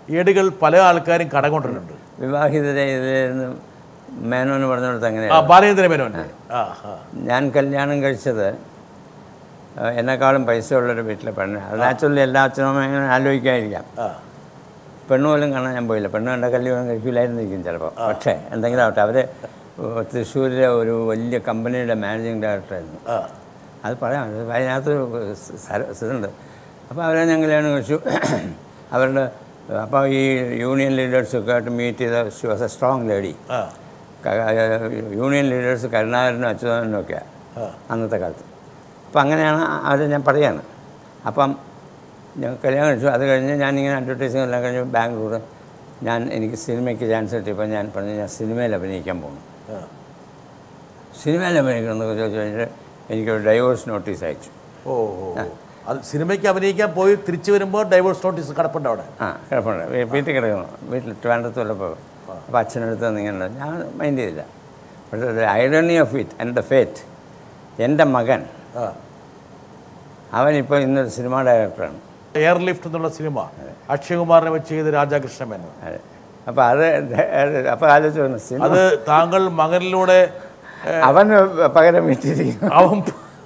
[SPEAKER 1] ഏടുകൾ പല ആൾക്കാരും കടകൊണ്ടിട്ടുണ്ട്
[SPEAKER 2] വിവാഹിതരെ ഇതിലിരുന്ന് മേനോന് പറഞ്ഞിടത്ത്
[SPEAKER 1] ആ
[SPEAKER 2] അങ്ങനെയാണ്
[SPEAKER 1] ബാലേന്ദ്ര മേനോൻ ആ ആ
[SPEAKER 2] ഞാൻ കല്യാണം കഴിച്ചത് ആ, എന്നെക്കാളും പൈസ ഉള്ളൊരു വീട്ടിലെ പെണ്ണ് അത് നാച്ചുറലി എല്ലാ അച്ഛനും അമ്മയും അങ്ങനെ ആലോചിക്കാതിരിക്കാം
[SPEAKER 1] ആ
[SPEAKER 2] പെണ്ണ് പോലും കാണാൻ ഞാൻ പോയില്ല പെണ്ണ് കണ്ട കല്യാണം കഴിക്കില്ലായിരുന്നിരിക്കും ചിലപ്പോൾ പക്ഷേ എന്തെങ്കിലും ആവട്ടെ അവർ തൃശ്ശൂരിലെ ഒരു വലിയ കമ്പനിയുടെ മാനേജിങ് ഡയറക്ടറായിരുന്നു
[SPEAKER 1] ആ
[SPEAKER 2] അത് പറയാം അത് അതിനകത്ത് ഇതുണ്ട് അപ്പോൾ അവരെ ഞാൻ കല്യാണം കഴിച്ചു അവരുടെ അപ്പോൾ ഈ യൂണിയൻ ലീഡേഴ്സൊക്കെ ആയിട്ട് മീറ്റ് ചെയ്ത she was a strong lady
[SPEAKER 1] ആ
[SPEAKER 2] യൂണിയൻ ലീഡേഴ്സ് കരുണാകരനും അച്യുതാനനും ഒക്കെയാണ്
[SPEAKER 1] ആ.
[SPEAKER 2] അന്നത്തെ കാലത്ത് അപ്പം അങ്ങനെയാണ് അവരെ ഞാൻ പറയാണ് അപ്പം ഞാൻ കല്യാണം കഴിച്ചു അത് കഴിഞ്ഞ് ഞാനിങ്ങനെ അഡ്വർടൈസിങ് എല്ലാം കഴിഞ്ഞ് ബാംഗ്ലൂർ ഞാൻ എനിക്ക് സിനിമയ്ക്ക് ചാൻസ് കിട്ടിയപ്പോൾ ഞാൻ പറഞ്ഞു ഞാൻ സിനിമയിൽ അഭിനയിക്കാൻ പോകുന്നു
[SPEAKER 1] ആ.
[SPEAKER 2] സിനിമയിൽ അഭിനയിക്കണമെന്നൊക്കെ ചോദിച്ചു കഴിഞ്ഞിട്ട് എനിക്കൊരു ഡൈവോഴ്സ് നോട്ടീസ് അയച്ചു
[SPEAKER 1] ഓ ഓ ഓ. അത് സിനിമയ്ക്ക് അഭിനയിക്കാൻ പോയി തിരിച്ചു വരുമ്പോൾ ഡൈവോഴ്സ് നോട്ടീസ് കിടപ്പുണ്ട് അവിടെ
[SPEAKER 2] ആ കിടപ്പുണ്ട് വീ- വീട്ടിൽ കിടക്കണം വീട്ടിൽ ട്രിവാൻഡ്രത്ത് വല്ലപ്പോൾ അപ്പോൾ അച്ഛനടുത്ത് വന്ന് ഇങ്ങനെ ഞാൻ മൈൻഡ് ചെയ്തില്ല പക്ഷേ ഐഡണി ഓഫ് ഇറ്റ് എൻ്റെ ഫേറ്റ് എൻ്റെ മകൻ
[SPEAKER 1] ആ
[SPEAKER 2] അവനിപ്പോൾ ഇന്നൊരു സിനിമ ഡയറക്ടറാണ്
[SPEAKER 1] എയർ ലിഫ്റ്റ് എന്നുള്ള സിനിമ അക്ഷയകുമാറിനെ വെച്ച് ചെയ്ത് രാധാകൃഷ്ണ മേനോൻ
[SPEAKER 2] അതെ അപ്പോൾ അത് അപ്പോൾ ആലോചിച്ച് വന്നു സിനിമ
[SPEAKER 1] അത് താങ്കൾ മകനിലൂടെ ഏ,
[SPEAKER 2] അവന് പകരം വീട്ടിരിക്കുന്നു
[SPEAKER 1] അവൻ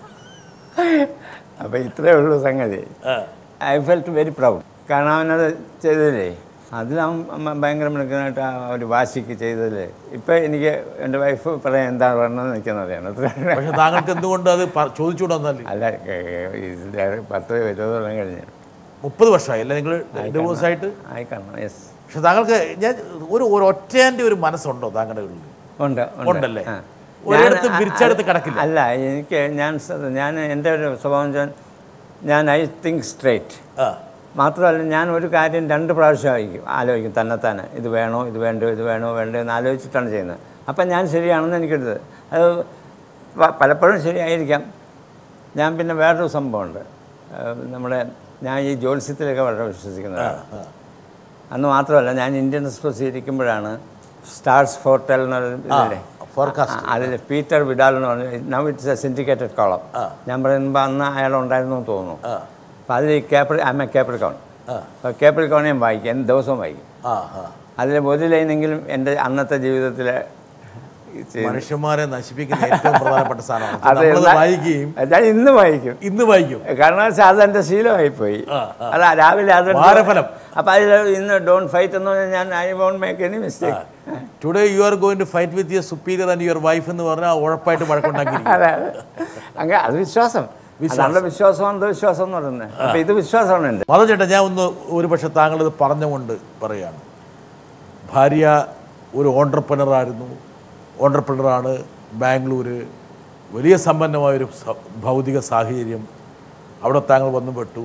[SPEAKER 2] അപ്പോൾ ഇത്രയേ ഉള്ളൂ സംഗതി
[SPEAKER 1] ആ,
[SPEAKER 2] ഐ ഫെൽറ്റ് വെരി പ്രൗഡ് കാരണം അവനത് ചെയ്തതില്ലേ അതിലവൻ മ- ഭയങ്കര മിടുക്കനായിട്ട് ആ ഒരു വാശിക്ക് ചെയ്തതിൽ ഇപ്പം എനിക്ക് എൻ്റെ വൈഫ് പറയാൻ എന്താ പറഞ്ഞതെന്ന് എനിക്കെന്നറിയാം അത്ര
[SPEAKER 1] പക്ഷെ താങ്കൾക്ക് എന്തുകൊണ്ട് അത് പ- ചോദിച്ചുകൂടാന്നല്ലേ
[SPEAKER 2] അല്ല ഏ, ഇത് പത്ത് ഇരുപത് കൊല്ലം കഴിഞ്ഞ്
[SPEAKER 1] മുപ്പത് വർഷമായി അല്ലേ നിങ്ങൾ ഡിവോഴ്സ് ആയിട്ട്
[SPEAKER 2] ആയി കാണണം യെസ്
[SPEAKER 1] പക്ഷെ താങ്കൾക്ക് ഞാൻ ഒരു ഒരു ഒറ്റേൻ്റെ ഒരു മനസ്സുണ്ടോ താങ്കളുടെ ഉള്ളിൽ
[SPEAKER 2] ഉണ്ട്
[SPEAKER 1] ഉണ്ടല്ലേ?
[SPEAKER 2] ആ.
[SPEAKER 1] ഒരിടത്തും
[SPEAKER 2] ഞാൻ-
[SPEAKER 1] വിരിച്ചെടുത്ത് കിടക്കില്ല.
[SPEAKER 2] അല്ല എനിക്ക് ഞാൻ സ- ഞാൻ എൻ്റെ ഒരു സ്വഭാവം വെച്ചാൽ ഞാൻ ഐ തിങ്ക് സ്ട്രേറ്റ്
[SPEAKER 1] ആ
[SPEAKER 2] മാത്രമല്ല ഞാൻ ഒരു കാര്യം രണ്ട് പ്രാവശ്യം ആയിരിക്കും ആലോചിക്കും തന്നെത്താനെ ഇത് വേണോ ഇത് വേണ്ടോ ഇത് വേണോ വേണ്ടോ എന്ന് ആലോചിച്ചിട്ടാണ് ചെയ്യുന്നത് അപ്പം ഞാൻ ശരിയാണെന്ന് എനിക്കെടുത്ത് അത് പ- പലപ്പോഴും ശരിയായിരിക്കാം ഞാൻ പിന്നെ വേറൊരു സംഭവമുണ്ട് ഏഹ് നമ്മുടെ ഞാൻ ഈ ജ്യോത്സ്യത്തിലൊക്കെ വളരെ വിശ്വസിക്കുന്നതാണ് അന്ന് മാത്രമല്ല ഞാൻ ഇന്ത്യൻ എക്സ്പ്രസ് ഇരിക്കുമ്പോഴാണ് സ്റ്റാർസ് ഫോർട്ടൽ എന്നൊരു ഇതില്ലേ
[SPEAKER 1] ഫോർകാസ്റ്റ്
[SPEAKER 2] അതിൽ പീറ്റർ വിഡാൽ എന്ന് പറഞ്ഞു now it's a syndicated column ഞാൻ പറയുമ്പോൾ അന്ന് അയാൾ ഉണ്ടായിരുന്നു എന്ന് തോന്നുന്നു
[SPEAKER 1] ആ
[SPEAKER 2] അപ്പോൾ അതിൽ കേപ്പിൾ ആമ കേപ്പിൾക്കോൺ
[SPEAKER 1] ആ.
[SPEAKER 2] അപ്പോൾ കേപ്പിൾക്കോൺ ഞാൻ വായിക്കും എന്ത് ദിവസവും വായിക്കും
[SPEAKER 1] ആ ആ
[SPEAKER 2] അതിൽ ഒരു ലൈനെങ്കിലും എൻ്റെ അന്നത്തെ ജീവിതത്തിലെ ചെയ്ത്
[SPEAKER 1] മനുഷ്യന്മാരെ നശിപ്പിക്കുന്ന ഏറ്റവും പ്രധാനപ്പെട്ട സാധനമാണ്
[SPEAKER 2] അത്
[SPEAKER 1] നമ്മളത്
[SPEAKER 2] എന്നാ-
[SPEAKER 1] വായിക്കുകയും
[SPEAKER 2] ഞാൻ ഇന്ന് വായിക്കും
[SPEAKER 1] ഇന്ന് വായിക്കും
[SPEAKER 2] കാരണം വെച്ചാൽ അതെൻ്റെ ശീലമായിപ്പോയി
[SPEAKER 1] ആ, ആ.
[SPEAKER 2] അതാ രാവിലെ അത്
[SPEAKER 1] വാരഫലം.
[SPEAKER 2] അപ്പോൾ അതിൽ ഇന്ന് ഡോൺ ഫൈറ്റ് എന്ന് പറഞ്ഞാൽ ഞാൻ I won't make any mistake
[SPEAKER 1] today you are going to fight with your superior and your wife എന്ന് പറഞ്ഞാൽ ഉഴപ്പായിട്ട് വഴക്കുണ്ടാക്കി
[SPEAKER 2] അതെ അതെ അങ്ങനെ അത് വിശ്വാസം അതാണ് വിശ്വാസം അന്ധവിശ്വാസം എന്ന് പറയുന്നത് അപ്പോൾ ഇത് വിശ്വാസമാണ് എൻ്റെ
[SPEAKER 1] മത ചേട്ടാ ഞാൻ ഒന്ന് ഒരു പക്ഷെ താങ്കളിത് പറഞ്ഞുകൊണ്ട് പറയുകയാണ് ഭാര്യ ഒരു ഓണ്ടർപ്രണറായിരുന്നു ഓണ്ടർപ്രണറാണ് ബാംഗ്ലൂർ വലിയ സമ്പന്നമായൊരു സ- ഭൗതിക സാഹചര്യം അവിടെ താങ്കൾ വന്നു പെട്ടു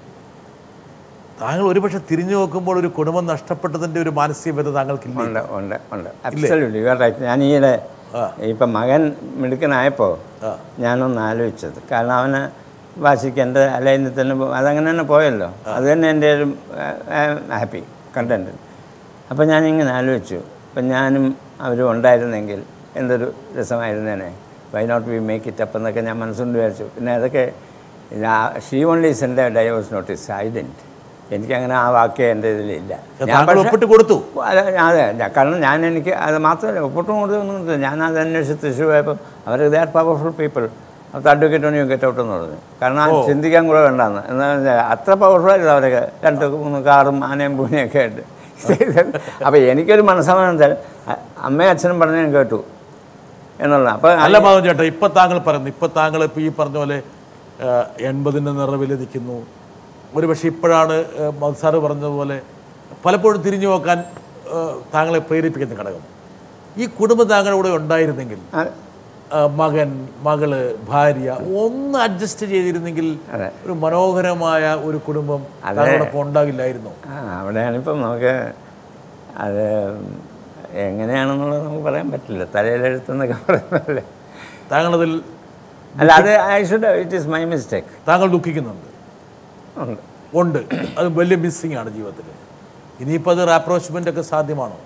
[SPEAKER 1] താങ്കൾ ഒരുപക്ഷെ തിരിഞ്ഞു നോക്കുമ്പോൾ ഒരു കുടുംബം നഷ്ടപ്പെട്ടതിൻ്റെ ഒരു മാനസിക വ്യത താങ്കൾക്കില്ല
[SPEAKER 2] ഉണ്ട് ഉണ്ട് ഉണ്ട് അബ്സല്യൂട്ട്ലി യു ആർ റൈറ്റ് ഞാൻ ഈയിടെ
[SPEAKER 1] ആ.
[SPEAKER 2] ഇപ്പം മകൻ മിടുക്കനായപ്പോൾ
[SPEAKER 1] ആ.
[SPEAKER 2] ഞാനൊന്ന് ആലോചിച്ചത് കാരണം അവന് വാശിക്ക് എൻ്റെ അലൈനിൽ തന്നെ പോ- അതങ്ങനെ തന്നെ പോയല്ലോ അത് തന്നെ എൻ്റെ ഒരു ഹാപ്പി കണ്ടൻറ്റ് അപ്പം ഞാനിങ്ങനെ ആലോചിച്ചു ഇപ്പം ഞാനും അവരും ഉണ്ടായിരുന്നെങ്കിൽ എന്തൊരു രസമായിരുന്നേനെ why not we make it up എന്നൊക്കെ ഞാൻ മനസ്സുകൊണ്ട് വിചാരിച്ചു പിന്നെ അതൊക്കെ she only sent divorce notice I didn't എനിക്കങ്ങനെ ആ വാക്കേ എൻ്റെ ഇതിലില്ല ഞാൻ
[SPEAKER 1] താങ്കൾ
[SPEAKER 2] പക്ഷേ-
[SPEAKER 1] ഒപ്പിട്ട് കൊടുത്തു
[SPEAKER 2] അല്ല, അതെ ഞാൻ- കാരണം ഞാൻ എനിക്ക് അത് മാത്രമല്ല ഒപ്പിട്ടും കൊടുത്തൊന്നും ഞാൻ അത് അന്വേഷിച്ച് തൃശ്ശൂർ പോയപ്പോൾ അവർ ദേ ആർ പവർഫുൾ പീപ്പിൾ അത് advocate on you get out എന്ന് പറഞ്ഞു കാരണം അത് ചിന്തിക്കാൻ കൂടെ വേണ്ടാന്ന് എന്താ വെച്ചാൽ അത്ര പവർഫുൾ ആയിരുന്നു അവരൊക്കെ രണ്ട് മൂന്ന് കാറും ആനയും പൂനെയൊക്കെ ആയിട്ട് അപ്പോൾ എനിക്കൊരു മനസ്സമാനം വെച്ചാൽ അ- അമ്മയും അച്ഛനും പറഞ്ഞ് ഞാൻ കേട്ടു എന്നുള്ളത് അപ്പോൾ
[SPEAKER 1] അല്ല മാധവൻ ചേട്ടാ ഇപ്പൊ താങ്കൾ പറയുന്നു ഇപ്പൊ താങ്കൾ ഇപ്പൊ ഈ പറഞ്ഞ പോലെ ആ, എൺപതിൻ്റെ നിറവിൽ നിൽക്കുന്നു ഒരു പക്ഷേ ഇപ്പോഴാണ് സാറ് പറഞ്ഞതുപോലെ പലപ്പോഴും തിരിഞ്ഞു നോക്കാൻ ആ, താങ്കളെ പ്രേരിപ്പിക്കുന്ന ഘടകം ഈ കുടുംബം താങ്കളുടെ കൂടെ ഉണ്ടായിരുന്നെങ്കിൽ
[SPEAKER 2] ആ-
[SPEAKER 1] ആ, മകൻ മകള് ഭാര്യ ഒന്ന് അഡ്ജസ്റ്റ് ചെയ്തിരുന്നെങ്കിൽ
[SPEAKER 2] അതെ.
[SPEAKER 1] ഒരു മനോഹരമായ ഒരു കുടുംബം താങ്കളോടൊപ്പം ഉണ്ടാകില്ലായിരുന്നോ
[SPEAKER 2] ആ അവിടെയാണിപ്പം നമുക്ക് അത് എങ്ങനെയാണെന്നുള്ളത് നമുക്ക് പറയാൻ പറ്റില്ല തലയിലെഴുത്തെന്നൊക്കെ പറയുന്നതല്ലേ
[SPEAKER 1] താങ്കളതിൽ
[SPEAKER 2] അല്ല അത് I should it is my mistake
[SPEAKER 1] താങ്കൾ ദുഃഖിക്കുന്നുണ്ട്
[SPEAKER 2] ഉണ്ട്
[SPEAKER 1] ഉണ്ട് അത് വലിയ മിസ്സിങ് ആണ് ജീവിതത്തിൽ ഇനിയിപ്പോൾ അത് റാപ്രോച്ച്മെൻ്റ് ഒക്കെ സാധ്യമാണോ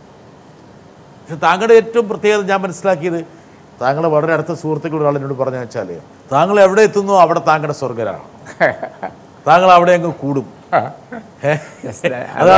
[SPEAKER 1] പക്ഷെ താങ്കളുടെ ഏറ്റവും പ്രത്യേകത ഞാൻ മനസ്സിലാക്കിയത് താങ്കളെ വളരെ അടുത്ത സുഹൃത്തുക്കൾ ഒരാൾ എന്നോട് പറഞ്ഞു വെച്ചാൽ താങ്കൾ എവിടെ എത്തുന്നോ അവിടെ താങ്കളുടെ സ്വർഗരാണ് താങ്കൾ അവിടെ അങ്ങ് കൂടും ഏ?
[SPEAKER 2] Yes,
[SPEAKER 1] അതാണ്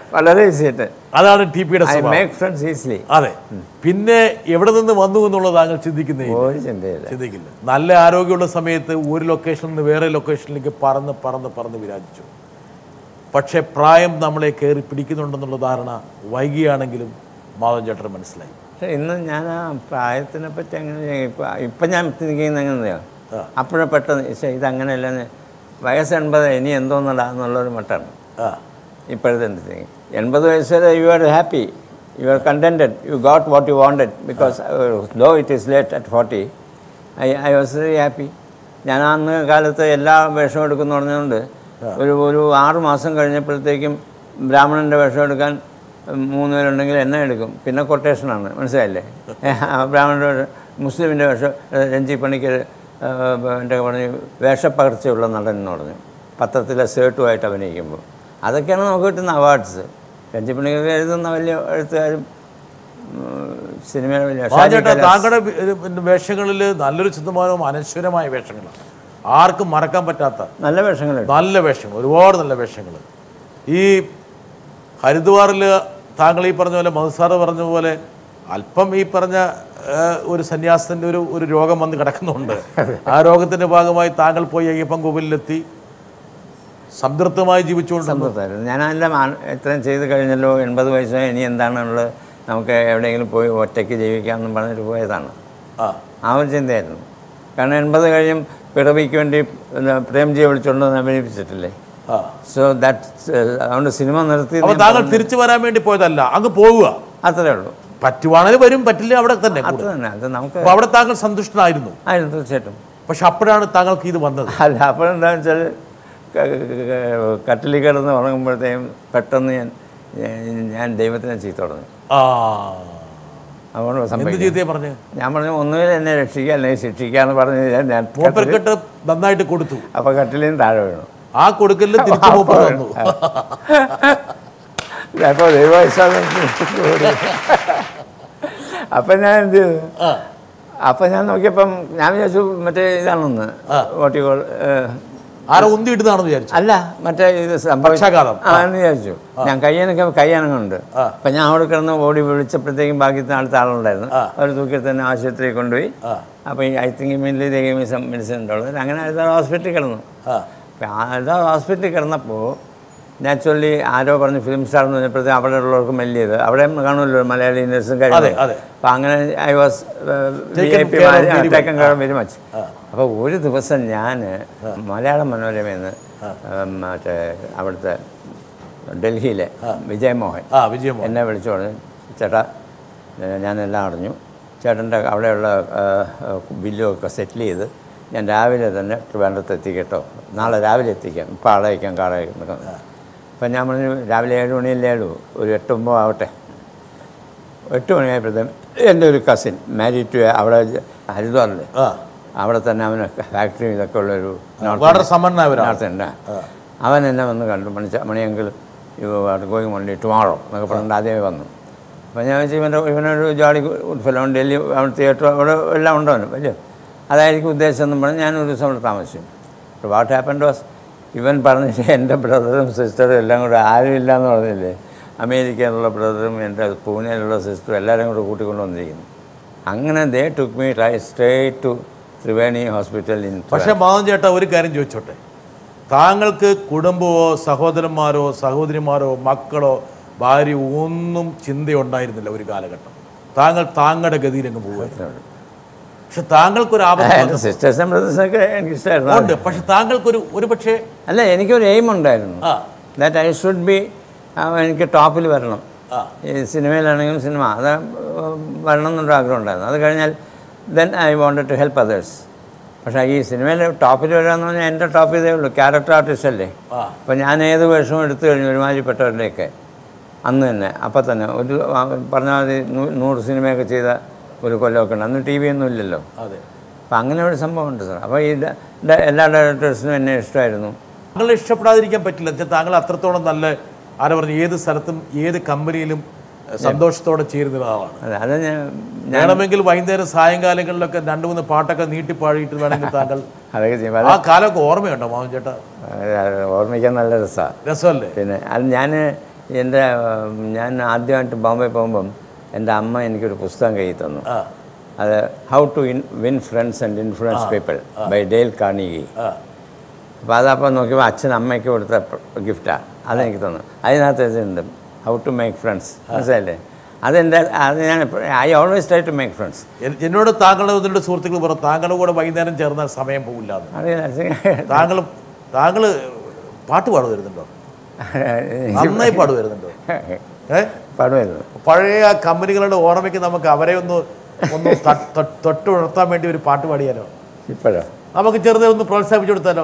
[SPEAKER 2] വളരെ ഈസിയായിട്ട്
[SPEAKER 1] അതാണ് ടി പിയുടെ
[SPEAKER 2] ഐ
[SPEAKER 1] സ്വഭാവം
[SPEAKER 2] മേക്ക് ഫ്രണ്ട്സ് ഈസിലി
[SPEAKER 1] അതെ പിന്നെ എവിടെ നിന്ന് വന്നു എന്നുള്ളത് താങ്കൾ ചിന്തിക്കുന്നേ
[SPEAKER 2] ഒരു ചിന്തയില്ല
[SPEAKER 1] ചിന്തിക്കില്ല നല്ല ആരോഗ്യമുള്ള സമയത്ത് ഒരു ലൊക്കേഷനിൽ നിന്ന് വേറെ ലൊക്കേഷനിലേക്ക് പറന്ന് പറന്ന് പറന്ന് വിരാജിച്ചു പക്ഷേ പ്രായം നമ്മളെ കയറി പിടിക്കുന്നുണ്ടെന്നുള്ള ധാരണ വൈകിയാണെങ്കിലും മാധവൻ ചേട്ടൻ മനസ്സിലായി
[SPEAKER 2] പക്ഷെ ഇന്ന് ഞാൻ ആ പ്രായത്തിനെ പറ്റി അങ്ങനെ ഇപ്പം ഇപ്പം ഞാൻ ചിന്തിക്കുന്നത് എങ്ങനെയാ അപ്പോഴേ പെട്ടെന്ന് പക്ഷേ ഇതങ്ങനെയല്ല വയസ്സ് എൺപത് ഇനി എന്തോന്നടാ എന്നുള്ളൊരു മട്ടാണ്
[SPEAKER 1] ആ
[SPEAKER 2] ഇപ്പോഴത്തെ എന്ത് ചെയ്യും എൺപത് വയസ്സ് വരെ you are happy you are contented you got what you wanted because low it is late at forty I I was very happy ഞാൻ അന്ന് കാലത്ത് എല്ലാ വേഷവും എടുക്കുന്നു പറഞ്ഞുകൊണ്ട് ഒരു ഒരു ആറ് മാസം കഴിഞ്ഞപ്പോഴത്തേക്കും ബ്രാഹ്മണൻ്റെ വേഷം എടുക്കാൻ ഉം, മൂന്ന് പേരുണ്ടെങ്കിൽ എന്നെ എടുക്കും പിന്നെ കൊട്ടേഷനാണ് മനസ്സിലായില്ലേ ആ ബ്രാഹ്മണൻ്റെ വേഷം മുസ്ലിമിൻ്റെ വേഷം ഏഹ്, രഞ്ജി പണിക്കർ എൻ്റെ പറഞ്ഞ് വേഷപ്പകർച്ചയുള്ള നടൻ എന്ന് പറഞ്ഞു പത്രത്തിലെ സേട്ടുമായിട്ട് അഭിനയിക്കുമ്പോൾ അതൊക്കെയാണ് നമുക്ക് കിട്ടുന്ന അവാർഡ്സ് രഞ്ജി പണിക്കർ എഴുതുന്ന വലിയ എഴുത്തുകാരും ഉം, സിനിമയിലെ വലിയ ഷാജി
[SPEAKER 1] മാധവൻ ചേട്ടാ
[SPEAKER 2] കൈലാസ്.
[SPEAKER 1] താങ്കളുടെ വേഷങ്ങളിൽ നല്ലൊരു ശതമാനവും അനശ്വരമായ വേഷങ്ങളാണ് ആർക്കും മറക്കാൻ പറ്റാത്ത
[SPEAKER 2] നല്ല വേഷങ്ങളുണ്ട്
[SPEAKER 1] നല്ല വേഷങ്ങൾ ഒരുപാട് നല്ല വേഷങ്ങൾ ഈ ഹരിദ്വാറിൽ താങ്കൾ ഈ പറഞ്ഞ പോലെ മധുസാറ് പറഞ്ഞ പോലെ അല്പം ഈ പറഞ്ഞ ആ, ഒരു സന്യാസത്തിൻ്റെ ഒരു ഒരു രോഗം വന്ന് കിടക്കുന്നുണ്ട് ആ രോഗത്തിൻ്റെ ഭാഗമായി താങ്കൾ പോയി അയ്യപ്പൻ കോവിലെത്തി സംതൃപ്തമായി ജീവിച്ചുകൊണ്ട്
[SPEAKER 2] സന്തോഷമായിരുന്നു ഞാനെല്ലാം ആ- ഇത്രയും ചെയ്ത് കഴിഞ്ഞല്ലോ എൺപത് വയസ്സായി ഇനി എന്താണുള്ളത് നമുക്ക് എവിടെയെങ്കിലും പോയി ഒറ്റയ്ക്ക് ജീവിക്കാമെന്നും പറഞ്ഞിട്ട് പോയതാണ്
[SPEAKER 1] ആ
[SPEAKER 2] ആ ഒരു ചിന്തയായിരുന്നു കാരണം എൺപത് കഴിയും പിറവിക്ക് വേണ്ടി പിന്നെ പ്രേംജിയെ വിളിച്ചുകൊണ്ട് വന്ന് അഭിനയിപ്പിച്ചിട്ടില്ലേ
[SPEAKER 1] ആ
[SPEAKER 2] സോ ദാറ്റ് അതുകൊണ്ട് സിനിമ നിർത്തി
[SPEAKER 1] അപ്പോൾ താങ്കൾ തിരിച്ചു വരാൻ വേണ്ടി പോയതല്ല അങ്ങ് പോവുക
[SPEAKER 2] അത്രേ ഉള്ളൂ
[SPEAKER 1] പറ്റുവാണെങ്കിൽ വരും പറ്റില്ല അവിടെ തന്നെ
[SPEAKER 2] അത്ര തന്നെ അത് നമുക്ക്
[SPEAKER 1] അപ്പോൾ അവിടെ താങ്കൾ സന്തുഷ്ടനായിരുന്നു
[SPEAKER 2] ആയിരുന്നു തീർച്ചയായിട്ടും
[SPEAKER 1] പക്ഷെ അപ്പോഴാണ് താങ്കൾക്ക് ഇത് വന്നത്
[SPEAKER 2] അല്ല അപ്പോഴെന്താണെന്ന് വെച്ചാൽ കട്ടിലിൽ കിടന്ന് ഉറങ്ങുമ്പോഴത്തേക്കും പെട്ടെന്ന് ഞാൻ ഞാൻ- ഞാൻ ദൈവത്തിനെ ചീത്ത തുടങ്ങി
[SPEAKER 1] ആ
[SPEAKER 2] അതുകൊണ്ട്
[SPEAKER 1] എന്ത്
[SPEAKER 2] സംഭവിക്കും
[SPEAKER 1] ചെയ്തേ പറഞ്ഞ്
[SPEAKER 2] ഞാൻ പറഞ്ഞു ഒന്നുകിൽ എന്നെ രക്ഷിക്കുക അല്ലെങ്കിൽ ശിക്ഷിക്കുക എന്ന് പറഞ്ഞ് ഞാൻ- ഞാൻ
[SPEAKER 1] മൂപ്പർക്കെട്ട് നന്നായിട്ട് കൊടുത്തു
[SPEAKER 2] അപ്പോൾ കട്ടിലിൽ നിന്ന് താഴെ വീണു
[SPEAKER 1] ആ കൊടുക്കലിൽ തിരിച്ചു മൂപ്പർ തന്നു
[SPEAKER 2] അപ്പോൾ ദൈവവിശ്വാസം അപ്പം ഞാൻ എന്ത് ചെയ്തു
[SPEAKER 1] ആ,
[SPEAKER 2] അപ്പം ഞാൻ നോക്കിയപ്പം ഞാൻ വിചാരിച്ചു മറ്റേ ഇതാണെന്ന് ഓട്ടിക്കോൾ
[SPEAKER 1] ആരോ ഉന്തി ഇടുന്നതാണെന്ന് വിചാരിച്ചു
[SPEAKER 2] അല്ല മറ്റേ ഇത് സംഭവിച്ച
[SPEAKER 1] പക്ഷാഘാതം
[SPEAKER 2] ആ എന്ന് വിചാരിച്ചു ഞാൻ കയ്യനൊക്കെ കയ്യനങ്ങുണ്ട് അപ്പം ഞാൻ അവിടെ കിടന്ന് ഓടി വിളിച്ചപ്പോഴത്തേക്കും ബാക്കി അടുത്ത ആളുണ്ടായിരുന്നു അവർ തൂക്കി തന്നെ ആശുപത്രിയിൽ കൊണ്ടുപോയി അപ്പോൾ ഐ തിങ്ക് ഇമ്മീഡിയറ്റ്ലി ദൈവം സം മെഡിസിൻ ഉള്ളത് അങ്ങനെ ഹരിദ്വാർ ഹോസ്പിറ്റലിൽ കിടന്നു
[SPEAKER 1] ആ
[SPEAKER 2] അപ്പം ഹരിദ്വാർ ഹോസ്പിറ്റലിൽ കിടന്നപ്പോൾ നാച്ചുറലി ആരോ പറഞ്ഞ് ഫിലിം സ്റ്റാർ എന്ന് പറഞ്ഞപ്പോഴത്തേക്കും അവിടെ ഉള്ളവർക്ക് മെല്ലിയത് അവിടെ കാണുമല്ലോ മലയാളി നഴ്സും
[SPEAKER 1] അതെ,
[SPEAKER 2] കാര്യങ്ങളും
[SPEAKER 1] അതെ.
[SPEAKER 2] അപ്പം അങ്ങനെ I was we I
[SPEAKER 1] Taken
[SPEAKER 2] പി
[SPEAKER 1] care of very
[SPEAKER 2] taken care very much അപ്പോൾ ഒരു ദിവസം ഞാൻ മലയാള മനോരമയിൽ നിന്ന് മറ്റേ അവിടുത്തെ ഡൽഹിയിലെ വിജയമോഹൻ
[SPEAKER 1] ആ വിജയമോ
[SPEAKER 2] എന്നെ വിളിച്ചു പറഞ്ഞു ചേട്ടാ ഏ, ഞാനെല്ലാം അറിഞ്ഞു ചേട്ടൻ്റെ അവിടെയുള്ള ഏ, ഏ, ബില്ലും ഒക്കെ സെറ്റിൽ ചെയ്ത് ഞാൻ രാവിലെ തന്നെ ട്രിവാൻഡ്രത്ത് എത്തിക്കട്ടോ നാളെ രാവിലെ എത്തിക്കാം ഇപ്പം ആളെ അയക്കാം കാളെ അയക്കാം എന്നൊക്കെ. അപ്പം ഞാൻ പറഞ്ഞു രാവിലെ ഏഴ് മണിയല്ലേ ഉള്ളൂ ഒരു എട്ട് ഒമ്പത് ആവട്ടെ എട്ട് മണിയായപ്പോഴത്തേക്കും എൻ്റെ ഒരു കസിൻ മാരീഡ് ടു അവിടെ ഹരിദ്വാറിൽ
[SPEAKER 1] ആ
[SPEAKER 2] അവിടെ തന്നെ അവന് ഫാക്ടറി ഇതൊക്കെ ഉള്ളൊരു
[SPEAKER 1] വളരെ സമ്പന്നനായവരാണ്
[SPEAKER 2] നടത്തുന്നുണ്ട് അവൻ എന്നെ വന്ന് കണ്ടു മണി മണിയെങ്കിൽ you are going only tomorrow എന്നൊക്കെ പറഞ്ഞിട്ട് ആദ്യമേ വന്നു അപ്പോൾ ഞാൻ വെച്ചാൽ ഇവൻ്റെ ഇവനൊരു ജോലി ഫലം ഡൽഹി അവിടെ തിയേറ്റർ അവിടെ എല്ലാം ഉണ്ടോ അവന് വലിയ അതായിരിക്കും ഉദ്ദേശം എന്നും പറഞ്ഞ് ഞാൻ ഒരു ദിവസം അവിടെ താമസിച്ചു വാട്ട് ഹാപ്പൻ വാസ് ഇവൻ പറഞ്ഞിട്ട് എൻ്റെ ബ്രദറും സിസ്റ്ററും എല്ലാം കൂടെ ആരും ഇല്ല എന്ന് പറഞ്ഞില്ലേ അമേരിക്കയിലുള്ള ബ്രദറും എൻ്റെ പൂനെയിലുള്ള സിസ്റ്ററും എല്ലാവരും കൂടെ കൂട്ടിക്കൊണ്ട് വന്നിരിക്കുന്നു അങ്ങനെ they took me try straight to Triveni hospital in
[SPEAKER 1] പക്ഷെ മാധവൻ ചേട്ടാ ഒരു കാര്യം ചോദിച്ചോട്ടെ താങ്കൾക്ക് കുടുംബമോ സഹോദരന്മാരോ സഹോദരിമാരോ മക്കളോ ഭാര്യ ഒന്നും ചിന്തയുണ്ടായിരുന്നില്ല ഒരു കാലഘട്ടം താങ്കൾ താങ്കളുടെ ഗതിയിൽ അങ്ങ് പോകുമായിരുന്നു പക്ഷെ താങ്കൾക്കൊരു ആപത്ത്
[SPEAKER 2] എൻ്റെ
[SPEAKER 1] വന്നു.
[SPEAKER 2] സിസ്റ്റേഴ്സും ബ്രദേഴ്സൊക്കെ എനിക്കിഷ്ടമായിരുന്നു
[SPEAKER 1] ഉണ്ട് പക്ഷെ താങ്കൾക്കൊരു ഒരു പക്ഷേ
[SPEAKER 2] അല്ല എനിക്കൊരു എയിം ഉണ്ടായിരുന്നു
[SPEAKER 1] ആ
[SPEAKER 2] ദാറ്റ് ഐ ഷുഡ് ബി എനിക്ക് ടോപ്പിൽ വരണം
[SPEAKER 1] ആ
[SPEAKER 2] ഈ സിനിമയിലാണെങ്കിലും സിനിമ അത് ഉം, വരണം എന്നൊരു ആഗ്രഹം ഉണ്ടായിരുന്നു അത് കഴിഞ്ഞാൽ then I wanted to help others പക്ഷേ ഈ സിനിമയിൽ ടോപ്പിൽ വരാമെന്ന് പറഞ്ഞാൽ എൻ്റെ ടോപ്പ് ഇതേ ഉള്ളൂ ക്യാരക്ടർ ആർട്ടിസ്റ്റ് അല്ലേ
[SPEAKER 1] ആ
[SPEAKER 2] അപ്പോൾ ഞാൻ ഏത് വേഷവും എടുത്തു കഴിഞ്ഞു ഒരുമാതിരിപ്പെട്ടവരിലേക്ക് അന്ന് തന്നെ അപ്പം തന്നെ ഒരു ആ, പറഞ്ഞ മാതിരി നൂ- നൂറ് സിനിമയൊക്കെ ചെയ്ത ഒരു കൊല്ലമൊക്കെ ഉണ്ട് അന്ന് ടി വി ഒന്നും ഇല്ലല്ലോ
[SPEAKER 1] അതെ
[SPEAKER 2] അപ്പം അങ്ങനെ ഒരു സംഭവമുണ്ട് സാർ അപ്പോൾ ഈ ഡ- ഡ- എല്ലാ ഡയറക്ടേഴ്സിനും എന്നെ ഇഷ്ടമായിരുന്നു
[SPEAKER 1] താങ്കളെ ഇഷ്ടപ്പെടാതിരിക്കാൻ പറ്റില്ല എന്നുവെച്ചാൽ താങ്കൾ അത്രത്തോളം നല്ല ആരാ പറഞ്ഞു ഏത് സ്ഥലത്തും ഏത് കമ്പനിയിലും എഹ്, സന്തോഷത്തോടെ ചേരുന്ന ഒരാളാണ്
[SPEAKER 2] അതെ അത് ഞാൻ
[SPEAKER 1] വേണമെങ്കിൽ വൈകുന്നേരം സായങ്കാലങ്ങളിലൊക്കെ രണ്ട് മൂന്ന് പാട്ടൊക്കെ നീട്ടിപ്പാടിയിട്ട് വേണമെങ്കിൽ താങ്കൾ
[SPEAKER 2] അതൊക്കെ ചെയ്യും അത്
[SPEAKER 1] ആ കാലമൊക്കെ ഓർമ്മയുണ്ടോ മാവൻ ചേട്ടാ
[SPEAKER 2] അത് ഓർമ്മിക്കാൻ നല്ല രസമാണ്
[SPEAKER 1] രസമല്ലേ
[SPEAKER 2] പിന്നെ അത് ഞാൻ എൻ്റെ ഉം, ഞാൻ ആദ്യമായിട്ട് ബോംബെ പോകുമ്പം എൻ്റെ അമ്മ എനിക്കൊരു പുസ്തകം കയ്യിൽ തന്നു
[SPEAKER 1] ആ
[SPEAKER 2] അത് how to in win friends and influence people by Dale Carnegie
[SPEAKER 1] ആ
[SPEAKER 2] അപ്പോൾ അതപ്പോൾ നോക്കിയപ്പോൾ അച്ഛൻ അമ്മയ്ക്ക് കൊടുത്ത ഗിഫ്റ്റാണ് അതെനിക്ക് തന്നു അതിനകത്ത് എഴുതിയിട്ടുണ്ട് ഹൗ ടു മേക്ക് ഫ്രണ്ട്സ് മനസ്സിലല്ലേ അതെൻ്റെ അത് ഞാൻ I always try to make friends
[SPEAKER 1] എൻ- എന്നോട് താങ്കളുടെ ഒന്നിൻ്റെ സുഹൃത്തുക്കൾ പറഞ്ഞു താങ്കളുടെ കൂടെ വൈകുന്നേരം ചേർന്നാൽ സമയം പോകില്ല എന്ന്.
[SPEAKER 2] അറിയില്ല
[SPEAKER 1] താങ്കൾ താങ്കൾ പാട്ട് പാട് വരുന്നുണ്ടോ നന്നായി പാട് വരുന്നുണ്ടോ ഏ
[SPEAKER 2] പാടുമായിരുന്നു
[SPEAKER 1] പഴയ ആ കമ്പനികളുടെ ഓർമ്മയ്ക്ക് നമുക്ക് അവരെ ഒന്ന് ഒന്ന് ത- തൊ- തൊട്ട് ഉണർത്താൻ വേണ്ടി ഒരു പാട്ട് പാടിയാലോ
[SPEAKER 2] ഇപ്പോഴോ
[SPEAKER 1] നമുക്ക് ചെറുതെ ഒന്ന് പ്രോത്സാഹിപ്പിച്ചു കൊടുത്താലോ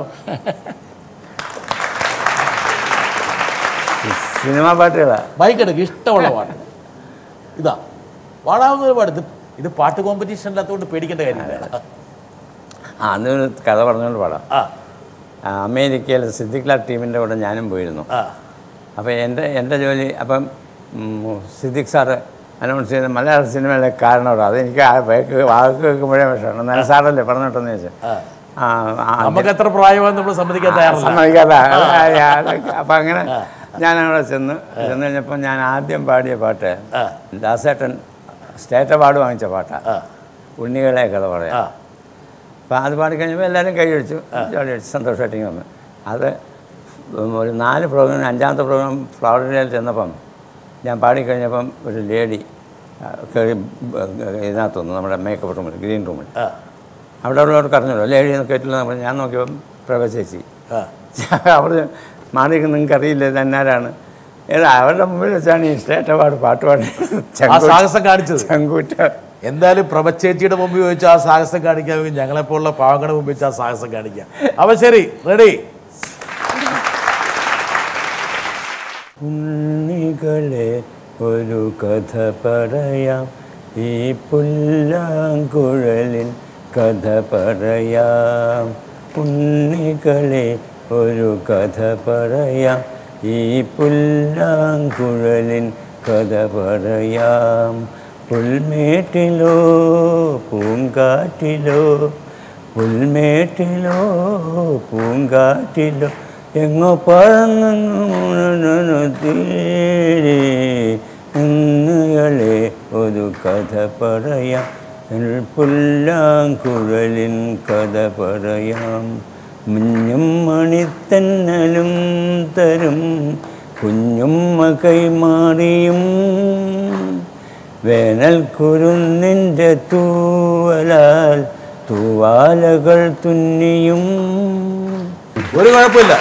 [SPEAKER 2] സിനിമാ പാട്ടുകളാണ്
[SPEAKER 1] ബൈക്കെടുക്ക് ഇഷ്ടമുള്ള പാട്ട് ഇതാ പാടാവുന്ന ഒരു പാട്ട് ഇത് ഇത് പാട്ട് കോമ്പറ്റീഷൻ അല്ലാത്തതുകൊണ്ട് പേടിക്കേണ്ട കാര്യമില്ല
[SPEAKER 2] ആ അന്ന് ഒരു കഥ പറഞ്ഞുകൊണ്ട് പാടാം
[SPEAKER 1] ആ
[SPEAKER 2] ആ, അമേരിക്കയിൽ സിദ്ദിഖ്ല ടീമിൻ്റെ കൂടെ ഞാനും പോയിരുന്നു
[SPEAKER 1] ആ
[SPEAKER 2] അപ്പോൾ എൻ്റെ എൻ്റെ ജോലി അപ്പം ഉം, സിദ്ദിഖ് സാറ് അനൗൺസ് ചെയ്ത മലയാള സിനിമയിലെ കാരണവർ അതെനിക്ക് ആ വാക്ക് വാക്ക് കേൾക്കുമ്പോഴേ വിഷമാണ് എന്നാലും സാറല്ലേ പറഞ്ഞിട്ടെന്ന് ചോദിച്ചാൽ ആ ആ,
[SPEAKER 1] നമുക്ക് എത്ര പ്രായമാണെന്ന് നമ്മൾ സമ്മതിക്കാൻ തയ്യാറല്ല
[SPEAKER 2] സമ്മതിക്കാതെ അപ്പം അങ്ങനെ ഞാൻ അവിടെ ചെന്ന് ചെന്ന് കഴിഞ്ഞപ്പോൾ ഞാൻ ആദ്യം പാടിയ പാട്ട്
[SPEAKER 1] ആ.
[SPEAKER 2] ദാസേട്ടൻ സ്റ്റേറ്റ് അവാർഡ് വാങ്ങിച്ച പാട്ടാണ്
[SPEAKER 1] ആ
[SPEAKER 2] ഉണ്ണികളെ കഥ
[SPEAKER 1] ആ
[SPEAKER 2] പറയാം അപ്പോൾ അത് പാടിക്കഴിഞ്ഞപ്പോൾ എല്ലാവരും കൈയടിച്ചു കൈയടിച്ചു സന്തോഷമായിട്ട് വന്നു അത് ഒരു നാല് പ്രോഗ്രാം അഞ്ചാമത്തെ പ്രോഗ്രാം ഫ്ലോറിഡയിൽ ചെന്നപ്പം ഞാൻ പാടിക്കഴിഞ്ഞപ്പം ഒരു ലേഡി ആ, കയറി ഇതിനകത്ത് വന്നു നമ്മുടെ മേക്കപ്പ് റൂമിൽ ഗ്രീൻ റൂമിൽ
[SPEAKER 1] ആ
[SPEAKER 2] അവിടെ ഉള്ളവർക്ക് അറിഞ്ഞല്ലോ ലേഡി എന്ന് കേട്ടില്ല നമ്മൾ ഞാൻ നോക്കിയപ്പം പ്രഭ ചേച്ചി
[SPEAKER 1] ആ
[SPEAKER 2] അവർ മാണിക്ക് നിങ്ങൾക്ക് അറിയില്ല ഇത് എന്നാരാണ് ഏതാ അവരുടെ മുമ്പിൽ വെച്ചാണ് ഈ സ്റ്റേറ്റ് അവാർഡ് പാട്ട് പാടി
[SPEAKER 1] ആ സാഹസം കാണിച്ചത്
[SPEAKER 2] ചങ്കൂറ്റ
[SPEAKER 1] എന്തായാലും പ്രഭച്ചേച്ചിയുടെ മുമ്പിൽ വെച്ച് ആ സാഹസം കാണിക്കാമെങ്കിൽ ഞങ്ങളെപ്പോലുള്ള പാവങ്ങളുടെ മുമ്പിൽ വെച്ച് ആ സാഹസം കാണിക്കാം അപ്പം ശരി റെഡി
[SPEAKER 2] ഉണ്ണികളെ ഒരു കഥ പറയാം ഈ പുല്ലാങ്കുഴലിൽ കഥ പറയാം ഉണ്ണികളെ ഒരു കഥ പറയാം ഈ പുല്ലാങ്കുഴലിൻ കഥ പറയാം പുൽമേട്ടിലോ പൂങ്കാറ്റിലോ പുൽമേട്ടിലോ പൂങ്കാറ്റിലോ എങ്ങോ പറന്നു തീരെ ഇന്നുകളെ ഒരു കഥ പറയാം എൽ പുല്ലാങ്കുഴലിൻ കഥ പറയാം മുഞ്ഞും മണിത്തന്നലും തരും കുഞ്ഞുമ്മ കൈമാറിയും വേനൽ കുരുന്നിൻ്റെ തൂവലാൽ തൂവാലകൾ തുന്നിയും
[SPEAKER 1] ഒരു കുഴപ്പമില്ല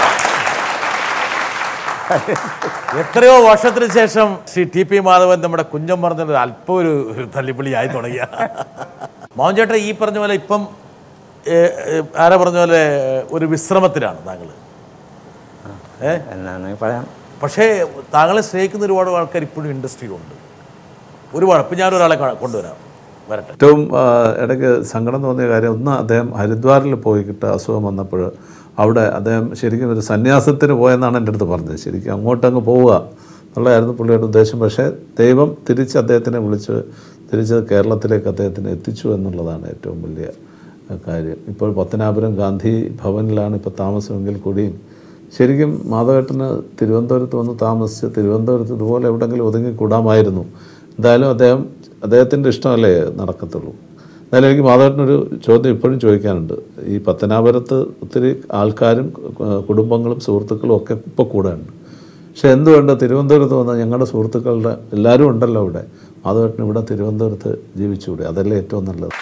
[SPEAKER 1] എത്രയോ വർഷത്തിന് ശേഷം ശ്രീ ടി പി മാധവൻ നമ്മുടെ കുഞ്ഞം പറഞ്ഞത് അല്പം ഒരു ഒരു തല്ലിപ്പൊളി ആയി തുടങ്ങിയ മോഹൻ ചേട്ടൻ ഈ പറഞ്ഞ പോലെ ഇപ്പം ഏ, ഏ, ആരാ പറഞ്ഞ പോലെ ഒരു വിശ്രമത്തിലാണ് താങ്കൾ ഏ
[SPEAKER 2] എന്നാണ് പറയാം
[SPEAKER 1] പക്ഷേ താങ്കളെ സ്നേഹിക്കുന്ന ഒരുപാട് ആൾക്കാർ ഇപ്പോഴും ഇൻഡസ്ട്രിയിലുണ്ട് ഒരുപാട് ഇപ്പം ഞാനൊരാളെ കാ- കൊണ്ടുവരാം വരട്ടെ
[SPEAKER 5] ഏറ്റവും ആ, ഇടയ്ക്ക് സങ്കടം തോന്നിയ കാര്യം ഒന്ന് അദ്ദേഹം ഹരിദ്വാറിൽ പോയിട്ട് അസുഖം വന്നപ്പോൾ അവിടെ അദ്ദേഹം ശരിക്കും ഒരു സന്യാസത്തിന് പോയെന്നാണ് എൻ്റെ അടുത്ത് പറഞ്ഞത് ശരിക്കും അങ്ങോട്ടങ്ങ് പോവുക എന്നുള്ളതായിരുന്നു പുള്ളിയുടെ ഉദ്ദേശം പക്ഷേ ദൈവം തിരിച്ച് അദ്ദേഹത്തിനെ വിളിച്ച് തിരിച്ച് കേരളത്തിലേക്ക് അദ്ദേഹത്തിനെ എത്തിച്ചു എന്നുള്ളതാണ് ഏറ്റവും വലിയ ആ, കാര്യം ഇപ്പോൾ പത്തനാപുരം ഗാന്ധി ഭവനിലാണ് ഇപ്പോൾ താമസമെങ്കിൽ കൂടിയും ശരിക്കും മാധവേട്ടന് തിരുവനന്തപുരത്ത് വന്ന് താമസിച്ച് തിരുവനന്തപുരത്ത് ഇതുപോലെ എവിടെയെങ്കിലും ഒതുങ്ങിക്കൂടാമായിരുന്നു എന്തായാലും അദ്ദേഹം അദ്ദേഹത്തിൻ്റെ ഇഷ്ടമല്ലേ നടക്കത്തുള്ളൂ എന്നാലും എനിക്ക് മാധവേട്ടനൊരു ചോദ്യം ഇപ്പോഴും ചോദിക്കാനുണ്ട് ഈ പത്തനാപുരത്ത് ഒത്തിരി ആൾക്കാരും ഏഹ്, കുടുംബങ്ങളും സുഹൃത്തുക്കളും ഒക്കെ ഇപ്പോൾ കൂടെ ഉണ്ട് പക്ഷെ എന്തുകൊണ്ട് തിരുവനന്തപുരത്ത് വന്ന ഞങ്ങളുടെ സുഹൃത്തുക്കളുടെ എല്ലാവരും ഉണ്ടല്ലോ ഇവിടെ മാധവേട്ടൻ ഇവിടെ തിരുവനന്തപുരത്ത് ജീവിച്ചുകൂടെ അതല്ലേ ഏറ്റവും നല്ലത്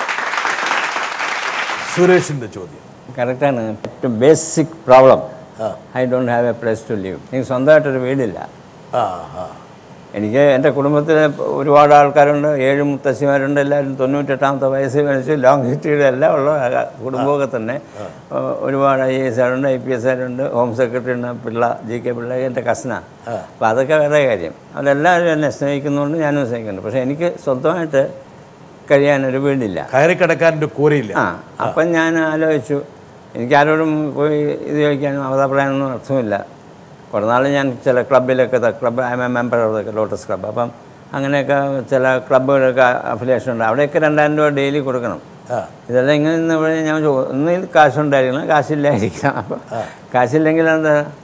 [SPEAKER 1] സുരേഷിൻ്റെ ചോദ്യം
[SPEAKER 2] കറക്റ്റാണ് ഏറ്റവും basic problem I don't have a place to live എനിക്ക് സ്വന്തമായിട്ടൊരു വീടില്ല
[SPEAKER 1] ആ ആ
[SPEAKER 2] എനിക്ക് എൻ്റെ കുടുംബത്തിൽ ഒരുപാട് ആൾക്കാരുണ്ട് ഏഴ് മുത്തശ്ശിമാരുണ്ട് എല്ലാവരും തൊണ്ണൂറ്റെട്ടാമത്തെ വയസ്സിൽ മരിച്ചു ലോങ് ഹിസ്റ്ററിയുടെ എല്ലാം ഉള്ള ആ കുടുംബമൊക്കെ തന്നെ ഏഹ് ഒരുപാട് ഐ എസ് ആരുണ്ട് ഐ പി എസ് ആരുണ്ട് ഹോം സെക്രട്ടറി ഉണ്ട് പിള്ള ജി കെ പിള്ള എൻ്റെ കസിനാണ് അപ്പോൾ അതൊക്കെ വേറെ കാര്യം അവരെല്ലാവരും എന്നെ സ്നേഹിക്കുന്നതുകൊണ്ട് ഞാനും സ്നേഹിക്കുന്നുണ്ട് പക്ഷേ എനിക്ക് സ്വന്തമായിട്ട് കഴിയാനൊരു വീടില്ല
[SPEAKER 1] കയറി കിടക്കാൻ ഒരു കൂരയില്ല
[SPEAKER 2] ആ അപ്പം ഞാൻ ആലോചിച്ചു എനിക്ക് ആരോടും പോയി ഇത് ചോദിക്കാനും അവതാ പറയാനൊന്നും അർത്ഥമില്ല കുറേ നാൾ ഞാൻ ചില ക്ലബിലൊക്കെ club I am a member of Lotus club അപ്പം അങ്ങനെയൊക്കെ ചില ക്ലബ്ബുകളൊക്കെ അഫിലിയേഷൻ ഉണ്ട് അവിടെയൊക്കെ രണ്ടായിരം രൂപ ഡെയിലി കൊടുക്കണം
[SPEAKER 1] ആ
[SPEAKER 2] ഇതെല്ലാം ഇങ്ങനെ നിന്ന് ഞാൻ ചോ- ഒന്നിൽ കാശുണ്ടായിരിക്കണം കാശില്ലായിരിക്കണം അപ്പം കാശില്ലെങ്കിൽ എന്താ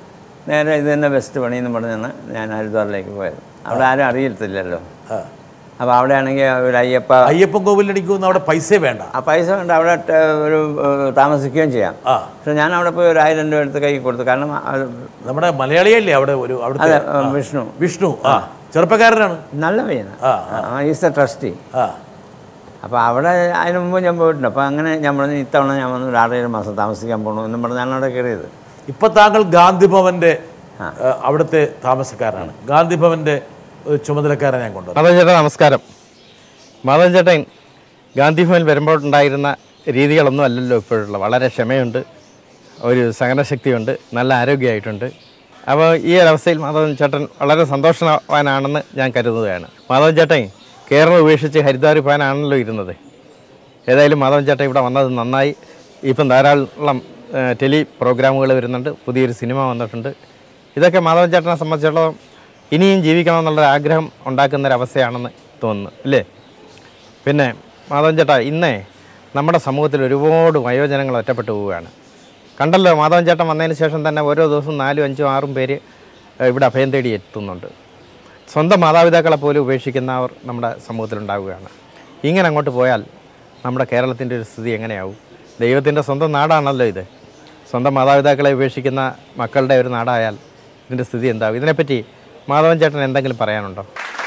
[SPEAKER 2] നേരെ ഇത് തന്നെ ബെസ്റ്റ് പണി എന്ന് പറഞ്ഞാണ് ഞാൻ ഹരിദ്വാറിലേക്ക് പോയത് അവിടെ ആരും അറിയത്തില്ലല്ലോ
[SPEAKER 1] ആ.
[SPEAKER 2] അപ്പോൾ അവിടെ ആണെങ്കിൽ ഒരു അയ്യപ്പ
[SPEAKER 1] അയ്യപ്പൻ കോവിലടിക്കുന്ന അവിടെ പൈസ വേണ്ട
[SPEAKER 2] ആ പൈസ കൊണ്ട് അവിടെ ടെ- ഒരു ഏഹ്, താമസിക്കുകയും ചെയ്യാം
[SPEAKER 1] ആ
[SPEAKER 2] പക്ഷെ ഞാൻ അവിടെ പോയി ഒരു ആയിരം രൂപ എടുത്ത് കൈ കൊടുത്തു കാരണം അത്
[SPEAKER 1] നമ്മുടെ മലയാളിയല്ലേ അവിടെ ഒരു
[SPEAKER 2] അതെ
[SPEAKER 1] അവിടുത്തെ
[SPEAKER 2] ഏഹ്, വിഷ്ണു
[SPEAKER 1] വിഷ്ണു ആ ചെറുപ്പക്കാരനാണ്
[SPEAKER 2] നല്ല പയ്യന
[SPEAKER 1] ആ,
[SPEAKER 2] ഈസ് എ ട്രസ്റ്റി
[SPEAKER 1] ആ
[SPEAKER 2] അപ്പോൾ അവിടെ അതിന് മുമ്പ് ഞാൻ പോയിട്ടുണ്ട് അപ്പോൾ അങ്ങനെ ഞാൻ പറഞ്ഞു ഇത്തവണ ഞാൻ വന്ന് ഒരു ആറേഴ് മാസം താമസിക്കാൻ പോകണു എന്നും പറഞ്ഞാണ് അവിടെ കയറിയത്
[SPEAKER 1] ഇപ്പൊ താങ്കൾ ഗാന്ധി ഭവന്റെ
[SPEAKER 2] ആ.
[SPEAKER 1] ഏഹ്, അവിടുത്തെ താമസക്കാരനാണ് ഗാന്ധി ഭവന്റെ ഒരു ചുമതലക്കാരൻ ഞാൻ കൊണ്ടുവന്നു
[SPEAKER 6] മാധവൻ ചേട്ടൻ നമസ്കാരം മാധവൻ ചേട്ടൻ ഗാന്ധി ഭവനിൽ വരുമ്പോഴുണ്ടായിരുന്ന രീതികളൊന്നും അല്ലല്ലോ ഇപ്പോഴുള്ള വളരെ ക്ഷമയുണ്ട് ഒരു സഹനശക്തിയുണ്ട് നല്ല ആരോഗ്യമായിട്ടുണ്ട് അപ്പോൾ ഈ ഒരു അവസ്ഥയിൽ മാധവൻ ചേട്ടൻ വളരെ സന്തോഷവാനാണെന്ന് ഞാൻ കരുതുകയാണ് മാധവൻ ചേട്ടൻ കേരളം ഉപേക്ഷിച്ച് ഹരിദ്വാർ പോകാനാണല്ലോ ഇരുന്നത് ഏതായാലും മാധവൻ ചേട്ടൻ ഇവിടെ വന്നത് നന്നായി ഇപ്പം ധാരാളം ഏഹ്, ടെലി പ്രോഗ്രാമുകൾ വരുന്നുണ്ട് പുതിയൊരു സിനിമ വന്നിട്ടുണ്ട് ഇതൊക്കെ മാധവൻ ചേട്ടനെ സംബന്ധിച്ചിടത്തോളം ഇനിയും ജീവിക്കണമെന്നുള്ള ആഗ്രഹം ഉണ്ടാക്കുന്നൊരവസ്ഥയാണെന്ന് തോന്നുന്നു അല്ലേ പിന്നെ മാധവൻ ചേട്ടാ ഇന്നേ നമ്മുടെ സമൂഹത്തിൽ ഒരുപാട് വയോജനങ്ങൾ ഒറ്റപ്പെട്ടു പോവുകയാണ് കണ്ടല്ലോ മാധവൻ ചേട്ടൻ വന്നതിന് ശേഷം തന്നെ ഓരോ ദിവസവും നാലും അഞ്ചും ആറും പേര് ഏഹ്, ഇവിടെ അഭയം തേടി എത്തുന്നുണ്ട് സ്വന്തം മാതാപിതാക്കളെ പോലും ഉപേക്ഷിക്കുന്നവർ നമ്മുടെ സമൂഹത്തിലുണ്ടാവുകയാണ് ഇങ്ങനെ അങ്ങോട്ട് പോയാൽ നമ്മുടെ കേരളത്തിൻ്റെ ഒരു സ്ഥിതി എങ്ങനെയാവും ദൈവത്തിൻ്റെ സ്വന്തം നാടാണല്ലോ ഇത് സ്വന്തം മാതാപിതാക്കളെ ഉപേക്ഷിക്കുന്ന മക്കളുടെ ഒരു നാടായാൽ ഇതിൻ്റെ സ്ഥിതി എന്താവും ഇതിനെപ്പറ്റി മാധവൻ ചേട്ടൻ എന്തെങ്കിലും പറയാനുണ്ടോ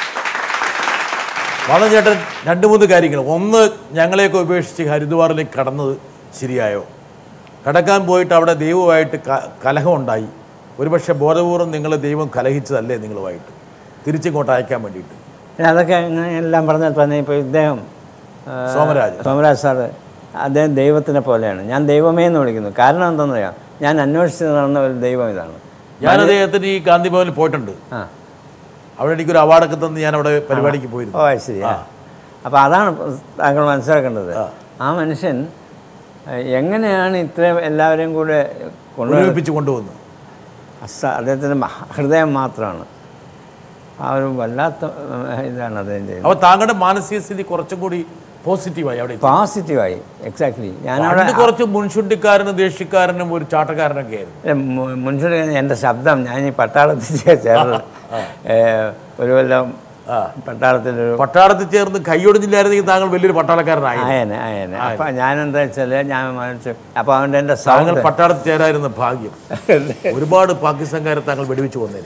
[SPEAKER 1] മാധവൻ ചേട്ടൻ രണ്ട് മൂന്ന് കാര്യങ്ങൾ ഒന്ന് ഞങ്ങളെയൊക്കെ ഉപേക്ഷിച്ച് ഹരിദ്വാറിലേക്ക് കടന്നത് ശരിയായോ കടക്കാൻ പോയിട്ട് അവിടെ ദൈവമായിട്ട് ക- കലഹമുണ്ടായി ഒരുപക്ഷെ ബോധപൂർവം നിങ്ങൾ ദൈവം കലഹിച്ചതല്ലേ നിങ്ങളുമായിട്ട് തിരിച്ചിങ്ങോട്ട് അയക്കാൻ വേണ്ടിയിട്ട്
[SPEAKER 2] പിന്നെ അതൊക്കെ ഇങ്ങനെ എല്ലാം പറഞ്ഞാൽ തന്നെ ഇപ്പോൾ ഇദ്ദേഹം ആ,
[SPEAKER 1] സോമരാജ്.
[SPEAKER 2] സോമരാജ് സാറ് അദ്ദേഹം ദൈവത്തിനെ പോലെയാണ് ഞാൻ ദൈവമേ എന്ന് വിളിക്കുന്നു കാരണം എന്താണെന്നറിയാം ഞാൻ അന്വേഷിച്ച് നടന്ന ഒരു ദൈവം ഇതാണ്
[SPEAKER 1] ഞാൻ അദ്ദേഹത്തിന് ഈ ഗാന്ധി ഭവനിൽ പോയിട്ടുണ്ട്
[SPEAKER 2] ആ
[SPEAKER 1] അവിടെ എനിക്കൊരു അവാർഡൊക്കെ തന്ന് ഞാൻ അവിടെ പരിപാടിക്ക് പോയിരുന്നു
[SPEAKER 2] ഓ അത് ശരി ആ അപ്പോൾ അതാണ് താങ്കൾ മനസ്സിലാക്കേണ്ടത് ആ മനുഷ്യൻ ഏഹ്, എങ്ങനെയാണ് ഇത്രയും എല്ലാവരെയും കൂടെ കൊണ്ടു
[SPEAKER 1] ഒരുമിപ്പിച്ച് കൊണ്ടുവന്നു
[SPEAKER 2] അസ അദ്ദേഹത്തിൻ്റെ മഹ- ഹൃദയം മാത്രമാണ് ആ ഒരു വല്ലാത്ത ഏഹ്, ഇതാണ് അദ്ദേഹം ചെയ്യുന്നത്
[SPEAKER 1] അപ്പോൾ താങ്കളുടെ മാനസിക സ്ഥിതി കുറച്ചും കൂടി പോസിറ്റീവായി അവിടെ എത്തി.
[SPEAKER 2] പോസിറ്റീവായി എക്സാക്ട്ലി ഞാനവിടെ
[SPEAKER 1] പണ്ട് കുറച്ച് മുൻഷുണ്ടിക്കാരനും ദേഷ്യക്കാരനും ഒരു ചാട്ടക്കാരനൊക്കെ ആയിരുന്നു
[SPEAKER 2] മുൻഷൂർ എൻ്റെ ശബ്ദം ഞാൻ ഈ പട്ടാളത്തിൽ ചേ- ചേർന്ന് ഏഹ്, ഒരു കൊല്ലം പട്ടാളത്തിലൊരു
[SPEAKER 1] പട്ടാളത്തിൽ ചേർന്ന് കൈയൊടിഞ്ഞില്ലായിരുന്നെങ്കിൽ താങ്കൾ വലിയൊരു പട്ടാളക്കാരനായി
[SPEAKER 2] ആയനെ ആയനെ അപ്പം ഞാനെന്താ വെച്ചാൽ ഞാൻ മനസ്സ് അപ്പോൾ അതുകൊണ്ട് എൻ്റെ
[SPEAKER 1] താങ്കൾ
[SPEAKER 2] സൗണ്ട്
[SPEAKER 1] പട്ടാളത്തിൽ ചേരായിരുന്ന ഭാഗ്യം ഒരുപാട് പാകിസ്ഥാൻകാരെ താങ്കൾ വെടിവെച്ച് കൊന്നേനെ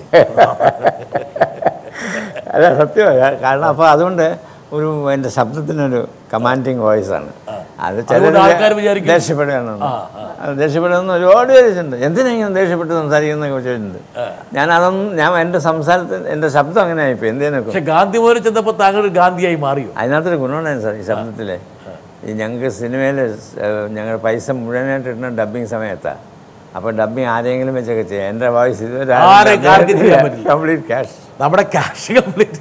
[SPEAKER 2] അല്ല സത്യമാണ് കാരണം അപ്പോൾ അതുകൊണ്ട് ഒരു എൻ്റെ ശബ്ദത്തിനൊരു കമാൻഡിങ് വോയിസാണ് അത് ചില
[SPEAKER 1] അതുകൊണ്ട് ആൾക്കാർ വിചാരിക്കും-
[SPEAKER 2] ദേഷ്യപ്പെടുകയാണ് അത് ദേഷ്യപ്പെടുന്ന ഒരുപാട് പേരുണ്ട് എന്തിനാ ഇങ്ങനെ ദേഷ്യപ്പെട്ട് സംസാരിക്കുന്നൊക്കെ ചോദിച്ചിട്ടുണ്ട് ഞാൻ അതൊന്നും ഞാൻ എൻ്റെ സംസാരത്തിൽ എൻ്റെ ശബ്ദം അങ്ങനെ ആയിപ്പോയി എന്തേനൊക്കെ
[SPEAKER 1] പക്ഷെ ഗാന്ധി ഭവനിൽ ചെന്നപ്പോൾ താങ്കൾ ഒരു ഗാന്ധിയായി മാറിയോ
[SPEAKER 2] അതിനകത്തൊരു ഗുണമുണ്ടായിരുന്നു സാർ ഈ ശബ്ദത്തിലെ ഈ ഞങ്ങൾക്ക് സിനിമയിൽ ഞങ്ങൾ പൈസ മുഴുവനായിട്ട് ഇടുന്ന ഡബ്ബിങ് സമയത്താണ് അപ്പോൾ ഡബ്ബിങ് ആരെങ്കിലും വെച്ചൊക്കെ ചെയ്യാം എൻ്റെ വോയിസ് ഇതുവരെ
[SPEAKER 1] ആരെ- ആർക്കും ചെയ്യാൻ പറ്റില്ല.
[SPEAKER 2] കംപ്ലീറ്റ് ക്യാഷ്
[SPEAKER 1] നമ്മുടെ ക്യാഷ് കംപ്ലീറ്റ്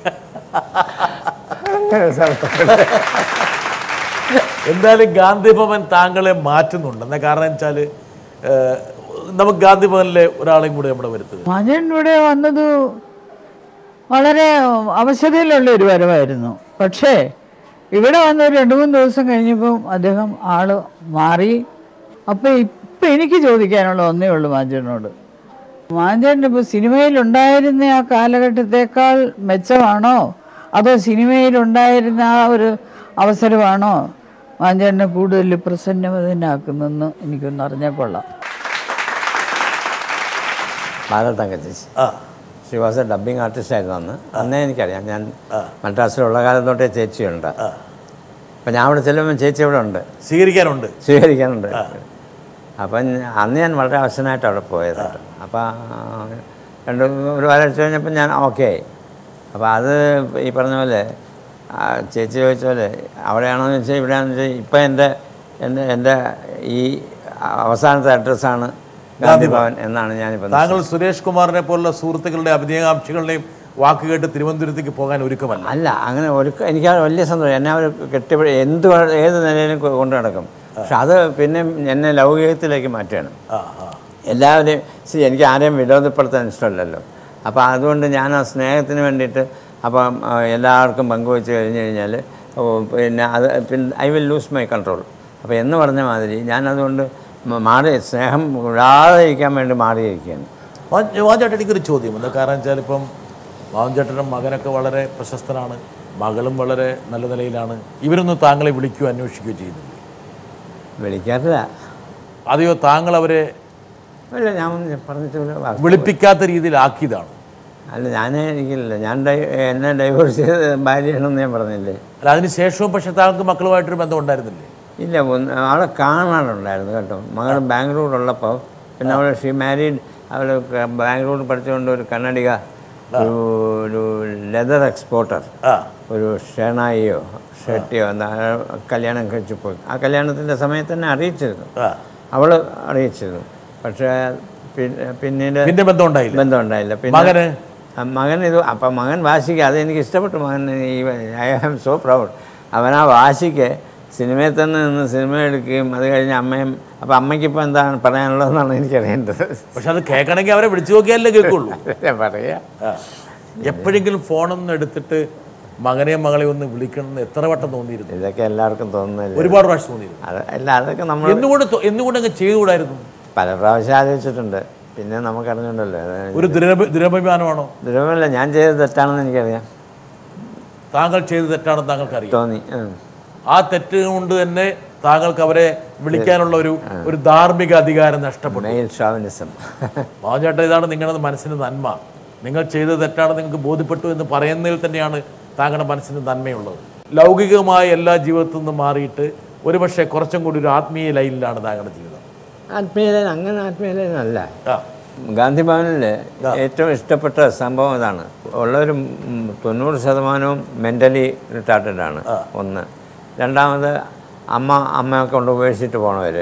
[SPEAKER 1] എന്തായാലും ഗാന്ധി ഭവൻ താങ്കളെ മാറ്റുന്നുണ്ട് എന്താ കാരണം വെച്ചാൽ നമുക്ക് ഗാന്ധി ഭവനിലെ ഒരാളെയും കൂടെ നമ്മുടെ വരുത്തുക
[SPEAKER 7] മകൻ ഇവിടെ വന്നത് വളരെ അവശതയിലുള്ള ഒരു വരവായിരുന്നു പക്ഷേ ഇവിടെ വന്ന് ഒരു രണ്ട് മൂന്ന് ദിവസം കഴിഞ്ഞപ്പം അദ്ദേഹം ആള് മാറി അപ്പം ഇപ്പം എനിക്ക് ചോദിക്കാനുള്ള ഒന്നേ ഉള്ളൂ മാഞ്ചേട്ടനോട് മാഞ്ചേട്ടൻ ഇപ്പോൾ സിനിമയിലുണ്ടായിരുന്ന ആ കാലഘട്ടത്തേക്കാൾ മെച്ചമാണോ അതോ സിനിമയിലുണ്ടായിരുന്ന ആ ഒരു അവസരമാണോ മാഞ്ചേട്ടനെ കൂടുതൽ പ്രസന്നവതനാക്കുന്നതെന്ന് എനിക്കൊന്ന് അറിഞ്ഞാൽ കൊള്ളാം
[SPEAKER 2] ഭാരതങ്ക ചേച്ചി
[SPEAKER 1] ആ
[SPEAKER 2] she was a dubbing artist ആയിരുന്നു അന്ന് അന്നേ എനിക്കറിയാം ഞാൻ മദ്രാസിലുള്ള കാലം തൊട്ടേ ചേച്ചിയുണ്ട് അപ്പം ഞാൻ അവിടെ ചെല്ലുമ്പോൾ ചേച്ചി ഇവിടെ ഉണ്ട്
[SPEAKER 1] സ്വീകരിക്കാനുണ്ട്
[SPEAKER 2] സ്വീകരിക്കാനുണ്ട് അപ്പം ഞ- അന്ന് ഞാൻ വളരെ അവശനായിട്ട് അവിടെ പോയത് അപ്പം രണ്ട് ഒരു ഒരാഴ്ച കഴിഞ്ഞപ്പോൾ ഞാൻ ഓക്കെ ആയി അപ്പോൾ അത് ഈ പറഞ്ഞ പോലെ ആ ചേച്ചി ചോദിച്ച പോലെ അവിടെയാണോ എന്ന് വെച്ചാൽ ഇവിടെയാണെന്ന് വെച്ചാൽ ഇപ്പം എൻ്റെ എൻ്റെ എൻ്റെ ഈ അവസാനത്തെ അഡ്രസ്സാണ് ഗാന്ധി ഭവൻ എന്നാണ് ഞാനിപ്പോൾ
[SPEAKER 1] താങ്കൾ സുരേഷ് കുമാറിനെ പോലുള്ള സുഹൃത്തുക്കളുടെ അഭിനയാകാംക്ഷികളുടെയും വാക്ക് കേട്ട് തിരുവനന്തപുരത്തേക്ക് പോകാൻ ഒരുക്കമല്ല
[SPEAKER 2] അല്ല അങ്ങനെ ഒരു എനിക്ക് അത് വലിയ സന്തോഷം എന്നെ അവർ കെട്ടിപ്പിടി എന്ത് വേ- ഏത് നിലയിലും കൊ- കൊണ്ടു നടക്കും പക്ഷെ അത് പിന്നെ എന്നെ ലൗകികത്തിലേക്ക് മാറ്റുകയാണ്
[SPEAKER 1] ആ ആ
[SPEAKER 2] എല്ലാവരെയും see, എനിക്ക് ആരെയും വിരോധപ്പെടുത്താൻ ഇഷ്ടമല്ലല്ലോ അപ്പോൾ അതുകൊണ്ട് ഞാൻ ആ സ്നേഹത്തിന് വേണ്ടിയിട്ട് അപ്പം ആ, എല്ലാവർക്കും പങ്കുവെച്ച് കഴിഞ്ഞ് കഴിഞ്ഞാൽ ഓ, പിന്നെ അത് പിന്നെ I will lose my control അപ്പോൾ എന്ന് പറഞ്ഞ മാതിരി ഞാൻ അതുകൊണ്ട് മ- മാറി സ്നേഹം വിടാതെ ഇരിക്കാൻ വേണ്ടി മാറിയിരിക്കുകയാണ്
[SPEAKER 1] വാഞ്ചേട്ടൻ എനിക്കൊരു ചോദ്യമുണ്ട് കാരണം വെച്ചാൽ ഇപ്പം വാഞ്ചേട്ടനും മകനൊക്കെ വളരെ പ്രശസ്തനാണ് മകളും വളരെ നല്ല നിലയിലാണ് ഇവരൊന്നും താങ്കളെ വിളിക്കുകയോ അന്വേഷിക്കുകയോ ചെയ്യുന്നില്ല
[SPEAKER 2] വിളിക്കാറില്ല
[SPEAKER 1] അതെയോ താങ്കൾ അവരെ
[SPEAKER 2] ഇല്ല ഞാൻ ഒന്നും പറഞ്ഞിട്ടില്ല വാ-
[SPEAKER 1] വിളിപ്പിക്കാത്ത രീതിയിലാക്കിയതാണ്
[SPEAKER 2] അല്ല ഞാൻ എനിക്കില്ല ഞാൻ ഡൈ എന്നെ ഡൈവോഴ്സ് ചെയ്ത് ഭാര്യയാണെന്ന് ഞാൻ പറഞ്ഞില്ലേ
[SPEAKER 1] അല്ല അതിന് ശേഷവും പക്ഷെ താങ്കൾക്ക് മക്കളുമായിട്ടൊരു ബന്ധം ഉണ്ടായിരുന്നില്ലേ
[SPEAKER 2] ഇല്ല ഒന്ന് അവളെ കാണാനുണ്ടായിരുന്നു കേട്ടോ മകൾ ബാംഗ്ലൂരുള്ളപ്പോൾ പിന്നെ അവൾ ഷീ മാരീഡ് അവൾ ബാംഗ്ലൂരിൽ പഠിച്ചുകൊണ്ട് ഒരു കന്നഡിക ഒരു ഒരു ലെതർ എക്സ്പോർട്ടർ
[SPEAKER 1] ആ
[SPEAKER 2] ഒരു ഷെണായിയോ ഷെട്ടിയോ എന്താ കല്യാണം കഴിച്ചു പോയി ആ കല്യാണത്തിൻ്റെ സമയത്ത് തന്നെ അറിയിച്ചിരുന്നു
[SPEAKER 1] ആ
[SPEAKER 2] അവൾ അറിയിച്ചിരുന്നു പക്ഷേ പിന്നെ പിന്നീട്
[SPEAKER 1] പിന്നെ ബന്ധം ഉണ്ടായില്ല
[SPEAKER 2] ബന്ധം ഉണ്ടായില്ല പിന്നെ
[SPEAKER 1] മകന്
[SPEAKER 2] ആ മകൻ ഇത് അപ്പം മകൻ വാശിക്ക് അത് എനിക്ക് ഇഷ്ടപ്പെട്ടു മകൻ ഈ ഐ ആം സോ പ്രൗഡ് അവൻ ആ വാശിക്ക് സിനിമയിൽ തന്നെ നിന്ന് സിനിമ എടുക്കുകയും അത് കഴിഞ്ഞ് അമ്മയും അപ്പം അമ്മയ്ക്ക് ഇപ്പോൾ എന്താണ് പറയാനുള്ളതെന്നാണ് എനിക്കറിയേണ്ടത്
[SPEAKER 1] പക്ഷെ അത് കേൾക്കണമെങ്കിൽ അവരെ വിളിച്ചു നോക്കിയാലേ കേൾക്കുള്ളൂ
[SPEAKER 2] ഞാൻ പറയാ
[SPEAKER 1] ആ. എപ്പോഴെങ്കിലും ഫോണൊന്നും എടുത്തിട്ട് മകനെയും മകളെയും ഒന്ന് വിളിക്കണം എന്ന് എത്ര വട്ടം തോന്നിയിരുന്നു
[SPEAKER 2] ഇതൊക്കെ എല്ലാവർക്കും തോന്നുന്നില്ല
[SPEAKER 1] ഒരുപാട് പ്രാവശ്യം തോന്നിയിരുന്നു
[SPEAKER 2] അത് അല്ല അതൊക്കെ നമ്മൾ
[SPEAKER 1] എന്തുകൊണ്ട് തോ- എന്തുകൊണ്ട് അങ്ങ് ചെയ്തുകൂടായിരുന്നു
[SPEAKER 2] പല പ്രാവശ്യം ആലോചിച്ചിട്ടുണ്ട് പിന്നെ നമുക്കറിഞ്ഞുണ്ടല്ലോ അത്
[SPEAKER 1] ഒരു ദുരഭ ദുരഭിമാനമാണോ
[SPEAKER 2] ദുരമല്ല ഞാൻ ചെയ്തത് തെറ്റാണെന്ന് എനിക്കറിയാം
[SPEAKER 1] താങ്കൾ ചെയ്ത് തെറ്റാണെന്ന് താങ്കൾക്ക് അറിയാം
[SPEAKER 2] തോന്നി ഉം.
[SPEAKER 1] ആ തെറ്റ് കൊണ്ട് തന്നെ താങ്കൾക്ക് അവരെ വിളിക്കാനുള്ള ഒരു ഒരു ധാർമ്മിക അധികാരം നഷ്ടപ്പെട്ടു
[SPEAKER 2] മെയിൽ ഷോവിനിസം
[SPEAKER 1] മാവചേട്ട ഇതാണ് നിങ്ങളുടെ മനസ്സിന് നന്മ നിങ്ങൾ ചെയ്തത് തെറ്റാണെന്ന് നിങ്ങൾക്ക് ബോധ്യപ്പെട്ടു എന്ന് പറയുന്നതിൽ തന്നെയാണ് താങ്കളുടെ മനസ്സിന് നന്മയുള്ളത് ലൗകികമായ എല്ലാ ജീവിതത്തിൽ നിന്നും മാറിയിട്ട് ഒരുപക്ഷെ കുറച്ചും കൂടി ഒരു ആത്മീയ ലൈനിലാണ് താങ്കളുടെ ജീവിതം
[SPEAKER 2] ആത്മീയതൻ അങ്ങനെ ആത്മീയതനല്ല
[SPEAKER 1] ആ
[SPEAKER 2] ഗാന്ധി ഭവനിൽ ഏറ്റവും ഇഷ്ടപ്പെട്ട സംഭവം ഇതാണ് ഉള്ളൊരു ഉം തൊണ്ണൂറ് ശതമാനവും മെൻ്റലി റിട്ടാർട്ടഡ് ആണ് ഒന്ന് രണ്ടാമത് അമ്മ അമ്മയെ കൊണ്ട് ഉപേക്ഷിച്ചിട്ട് പോണവർ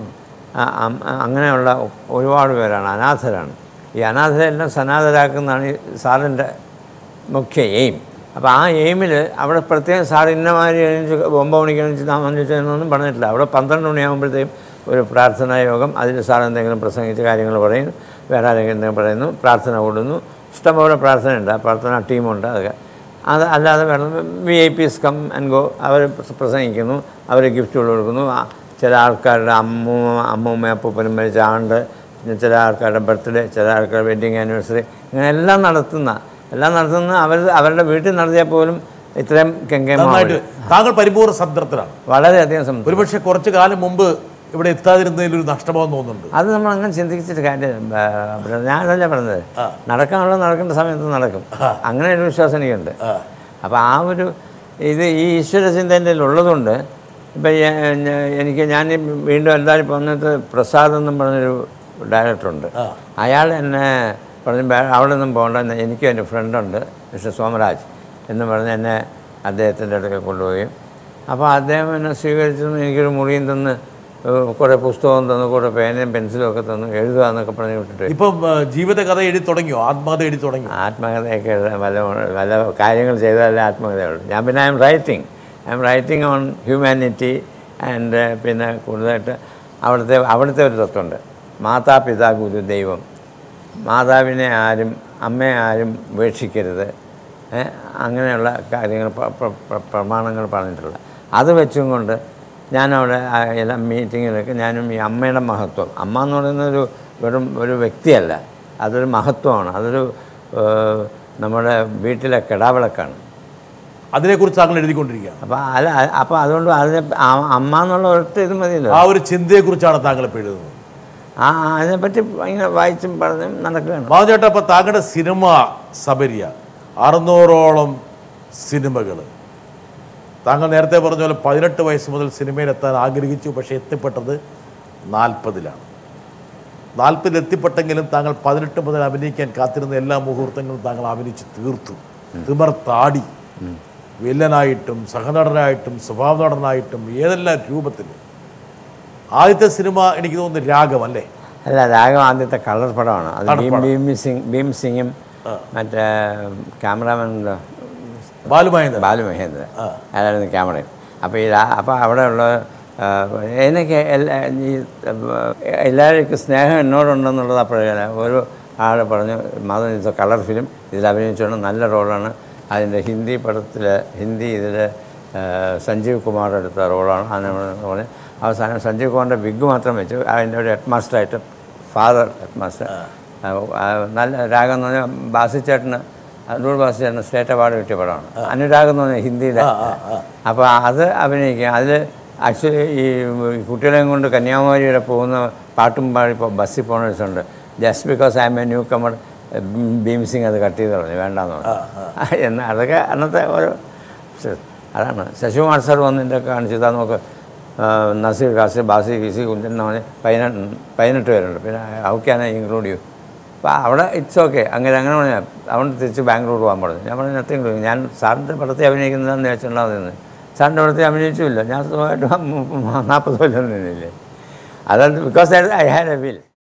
[SPEAKER 2] അങ്ങനെയുള്ള ഒരുപാട് പേരാണ് അനാഥരാണ് ഈ അനാഥരെല്ലാം സനാഥരാക്കുന്നതാണ് ഈ സാറിൻ്റെ മുഖ്യ എയിം അപ്പോൾ ആ എയിമിൽ അവിടെ പ്രത്യേകം സാർ ഇന്നമാതിരി എണീച്ച് ഒമ്പത് മണിക്ക് എണീച്ച് താമസിച്ചതെന്നൊന്നും പറഞ്ഞിട്ടില്ല അവിടെ പന്ത്രണ്ട് മണിയാകുമ്പോഴത്തേക്കും ഒരു പ്രാർത്ഥനാ യോഗം അതിൽ സാർ എന്തെങ്കിലും പ്രസംഗിച്ച് കാര്യങ്ങൾ പറയും വേറെ ആരെങ്കിലും എന്തെങ്കിലും പറയുന്നു പ്രാർത്ഥന കൂടുന്നു ഇഷ്ടംപോലെ പ്രാർത്ഥനയുണ്ട് ആ പ്രാർത്ഥന ടീമുണ്ട് അതൊക്കെ അത് അല്ലാതെ വേണം V I Ps come and go അവർ പ്രസംഗിക്കുന്നു അവർ ഗിഫ്റ്റുകൾ കൊടുക്കുന്നു ആ, ചില ആൾക്കാരുടെ അമ്മൂമ്മ അമ്മൂമ്മ അപ്പൂപ്പനും മരിച്ച ആണ്ട് പിന്നെ ചില ആൾക്കാരുടെ ബർത്ത്ഡേ ചില ആൾക്കാരുടെ വെഡ്ഡിങ് ആനിവേഴ്സറി ഇങ്ങനെ എല്ലാം നടത്തുന്ന എല്ലാം നടത്തുന്ന അവർ അവരുടെ വീട്ടിൽ നടത്തിയാൽ പോലും ഇത്രയും കെങ്കേമ
[SPEAKER 1] നന്നായിട്ട് താങ്കൾ പരിപൂർണ്ണ സംതൃപ്തരാണ്
[SPEAKER 2] വളരെയധികം സംതൃപ്തി
[SPEAKER 1] ഒരുപക്ഷെ കുറച്ചു കാലം മുമ്പ് ഇവിടെ എത്താതിരുന്നതിൽ ഒരു നഷ്ടബോധം തോന്നുന്നുണ്ട്
[SPEAKER 2] അത് നമ്മൾ അങ്ങനെ ചിന്തിച്ചിട്ട് കാര്യം ഞാനല്ല പറഞ്ഞത് നടക്കാനുള്ളത് നടക്കേണ്ട സമയത്ത് നടക്കും അങ്ങനെ ഒരു വിശ്വാസം എനിക്കുണ്ട് അപ്പോൾ ആ ഒരു ഇത് ഈ ഈശ്വര ചിന്തൻ്റെ ഉള്ളതുകൊണ്ട് ഇപ്പം എനിക്ക് ഞാൻ ഈ വീണ്ടും എല്ലാവരും വന്നിട്ട് പ്രസാദ് എന്നും പറഞ്ഞൊരു ഡയറക്ടറുണ്ട് അയാൾ എന്നെ പറഞ്ഞു "ബേ- അവിടെ നിന്നും പോകണ്ട എനിക്കും എൻ്റെ ഫ്രണ്ടുണ്ട് മിസ്റ്റർ സോമരാജ് എന്ന് പറഞ്ഞ് എന്നെ അദ്ദേഹത്തിൻ്റെ അടുക്കൽ കൊണ്ടുപോയി അപ്പോൾ അദ്ദേഹം എന്നെ സ്വീകരിച്ചു എനിക്കൊരു മുറിയും തന്ന് ഏഹ് കുറേ പുസ്തകവും തന്നു കുറേ പേനയും പെൻസിലും ഒക്കെ തന്നു എഴുതുക എന്നൊക്കെ പറഞ്ഞ് വിട്ടിട്ട്
[SPEAKER 1] ഇപ്പം ആ, ജീവിതകഥ എഴുതി തുടങ്ങിയോ ആത്മകഥ എഴുതി തുടങ്ങിയോ
[SPEAKER 2] ആത്മകഥയൊക്കെ എഴുതാൻ വല്ല വല്ല കാര്യങ്ങൾ ചെയ്താലേ ആത്മകഥയുള്ളൂ ഞാൻ പിന്നെ I am writing I am writing on humanity and പിന്നെ കൂടുതലായിട്ട് അവിടുത്തെ അവിടുത്തെ ഒരു തത്വമുണ്ട് മാതാപിതാ ഗുരു ദൈവം മാതാവിനെ ആരും അമ്മയെ ആരും ഉപേക്ഷിക്കരുത് ഏ, അങ്ങനെയുള്ള കാര്യങ്ങൾ പ്ര- പ്ര- പ്ര- പ്രമാണങ്ങൾ പറഞ്ഞിട്ടുള്ള അത് വെച്ചും കൊണ്ട് ഞാനവിടെ ആ എല്ലാ മീറ്റിങ്ങിലൊക്കെ ഞാനും ഈ അമ്മയുടെ മഹത്വം അമ്മ എന്ന് പറയുന്നത് ഒരു വെറും ഒരു വ്യക്തിയല്ല അതൊരു മഹത്വമാണ് അതൊരു ഏഹ്, നമ്മുടെ വീട്ടിലെ കിടാവിളക്കാണ്
[SPEAKER 1] അതിനെക്കുറിച്ച് താങ്കൾ എഴുതിക്കൊണ്ടിരിക്കുകയാണ്
[SPEAKER 2] അപ്പോൾ അല്ല അപ്പോൾ അതുകൊണ്ട് അതിനെ ആ- അമ്മ എന്നുള്ള ഒരൊറ്റ ഇത് മതിയല്ലോ
[SPEAKER 1] ആ ഒരു ചിന്തയെക്കുറിച്ചാണ് താങ്കൾ ഇപ്പോൾ എഴുതുന്നത്
[SPEAKER 2] ആ അതിനെപ്പറ്റി ഇങ്ങനെ വായിച്ചും പറഞ്ഞും നടക്കുകയാണ്
[SPEAKER 1] മാധുചേട്ടാ അപ്പോൾ താങ്കളുടെ സിനിമ സബരിയ അറുന്നൂറോളം സിനിമകൾ താങ്കൾ നേരത്തെ പറഞ്ഞ പോലെ പതിനെട്ട് വയസ്സ് മുതൽ സിനിമയിലെത്താൻ ആഗ്രഹിച്ചു പക്ഷേ എത്തിപ്പെട്ടത് നാൽപ്പതിലാണ് നാൽപ്പതിൽ എത്തിപ്പെട്ടെങ്കിലും താങ്കൾ പതിനെട്ട് മുതൽ അഭിനയിക്കാൻ കാത്തിരുന്ന എല്ലാ മുഹൂർത്തങ്ങളും താങ്കൾ അഭിനയിച്ച് തീർത്തു തിമർത്താടി വില്ലനായിട്ടും സഹനടനായിട്ടും സ്വഭാവ നടനായിട്ടും ഏതെല്ലാം രൂപത്തിൽ ആദ്യത്തെ സിനിമ എനിക്ക് തോന്നുന്നു രാഗം അല്ലേ
[SPEAKER 2] അല്ല രാഘവ ആദ്യത്തെ കളർ പടമാണ് അത്
[SPEAKER 1] കളർ
[SPEAKER 2] ഭീം
[SPEAKER 1] പടം.
[SPEAKER 2] ഭീം സിംഗ് ഭീം സിംഗും മറ്റേ ക്യാമറാമാനുണ്ടോ
[SPEAKER 1] ബാലുമഹേന്ദ്രൻ
[SPEAKER 2] ബാലു മഹേന്ദ്രൻ അയാളായിരുന്നു ക്യാമറയും അപ്പോൾ ഈ രാ- അപ്പോൾ അവിടെയുള്ള ആ, എനിക്ക് എല്ലാ ഈ എല്ലാവർക്കും സ്നേഹം എന്നോടുണ്ടെന്നുള്ളത് അപ്പോഴേ ഒരു ആൾ പറഞ്ഞു മതം ഇത് കളർ ഫിലിം ഇതിൽ അഭിനയിച്ചുകൊണ്ട് നല്ല റോളാണ് അതിൻ്റെ ഹിന്ദി പടത്തിൽ ഹിന്ദി ഇതിൽ സഞ്ജീവ് കുമാർ എടുത്ത റോളാണ് അങ്ങനെ പറഞ്ഞ് അവസാനം സഞ്ജീവ് കുമാറിൻ്റെ വിഗ് മാത്രം വെച്ചു അതിൻ്റെ ഒരു ഹെഡ് മാസ്റ്ററായിട്ട് ഫാദർ ഹെഡ് മാസ്റ്റർ ആ, ആ, നല്ല രാഗം എന്ന് പറഞ്ഞാൽ ബാസിച്ചേട്ടന് അടൂർ ബാസിച്ചേട്ടന് സ്റ്റേറ്റ് അവാർഡ് കിട്ടിയ പടമാണ് അനുരാഗം എന്ന് പറഞ്ഞാൽ ഹിന്ദിയിലെ അപ്പോൾ അത് അഭിനയിക്കുക അതിൽ ആക്ച്വലി ഈ കുട്ടികളെയും കൊണ്ട് കന്യാകുമാരി വരെ പോകുന്ന പാട്ടും പാടി ഇപ്പോൾ ബസ്സിൽ പോകുന്ന ദിവസമുണ്ട് just because I am a newcomer Bhim Singh അത് കട്ട് ചെയ്ത് കളഞ്ഞു വേണ്ടാന്ന് പറഞ്ഞു എന്നാൽ അതൊക്കെ അന്നത്തെ ഒരു ശ- അതാണ് ശശികുമാർ സാർ വന്ന് എൻ്റെ കാണിച്ചു ഇതാ നോക്ക് ആ, നസീർ കാസിർ ബാസി കിസി കുഞ്ചൻ എന്ന് പറഞ്ഞ് പതിനെട്ട് പതിനെട്ട് പേരുണ്ട് പിന്നെ how can I include you അപ്പോൾ അവിടെ ഇറ്റ്സ് ഓക്കെ അങ്ങനെ അങ്ങനെ പറഞ്ഞാൽ അവിടെ തിരിച്ച് ബാംഗ്ലൂർ പോകാൻ പറഞ്ഞു ഞാൻ പറഞ്ഞു നത്തിങ് ഡൂയിങ് ഞാൻ സാറിൻ്റെ പടത്തിൽ അഭിനയിക്കുന്നതെന്ന് വെച്ചിട്ടുണ്ടാവുന്നത് സാറിൻ്റെ പടത്തിൽ അഭിനയിച്ചുമില്ല ഞാൻ സുഖമായിട്ട് നാൽപ്പത് കൊല്ലം നിന്നില്ലേ അതാണ് because I had a will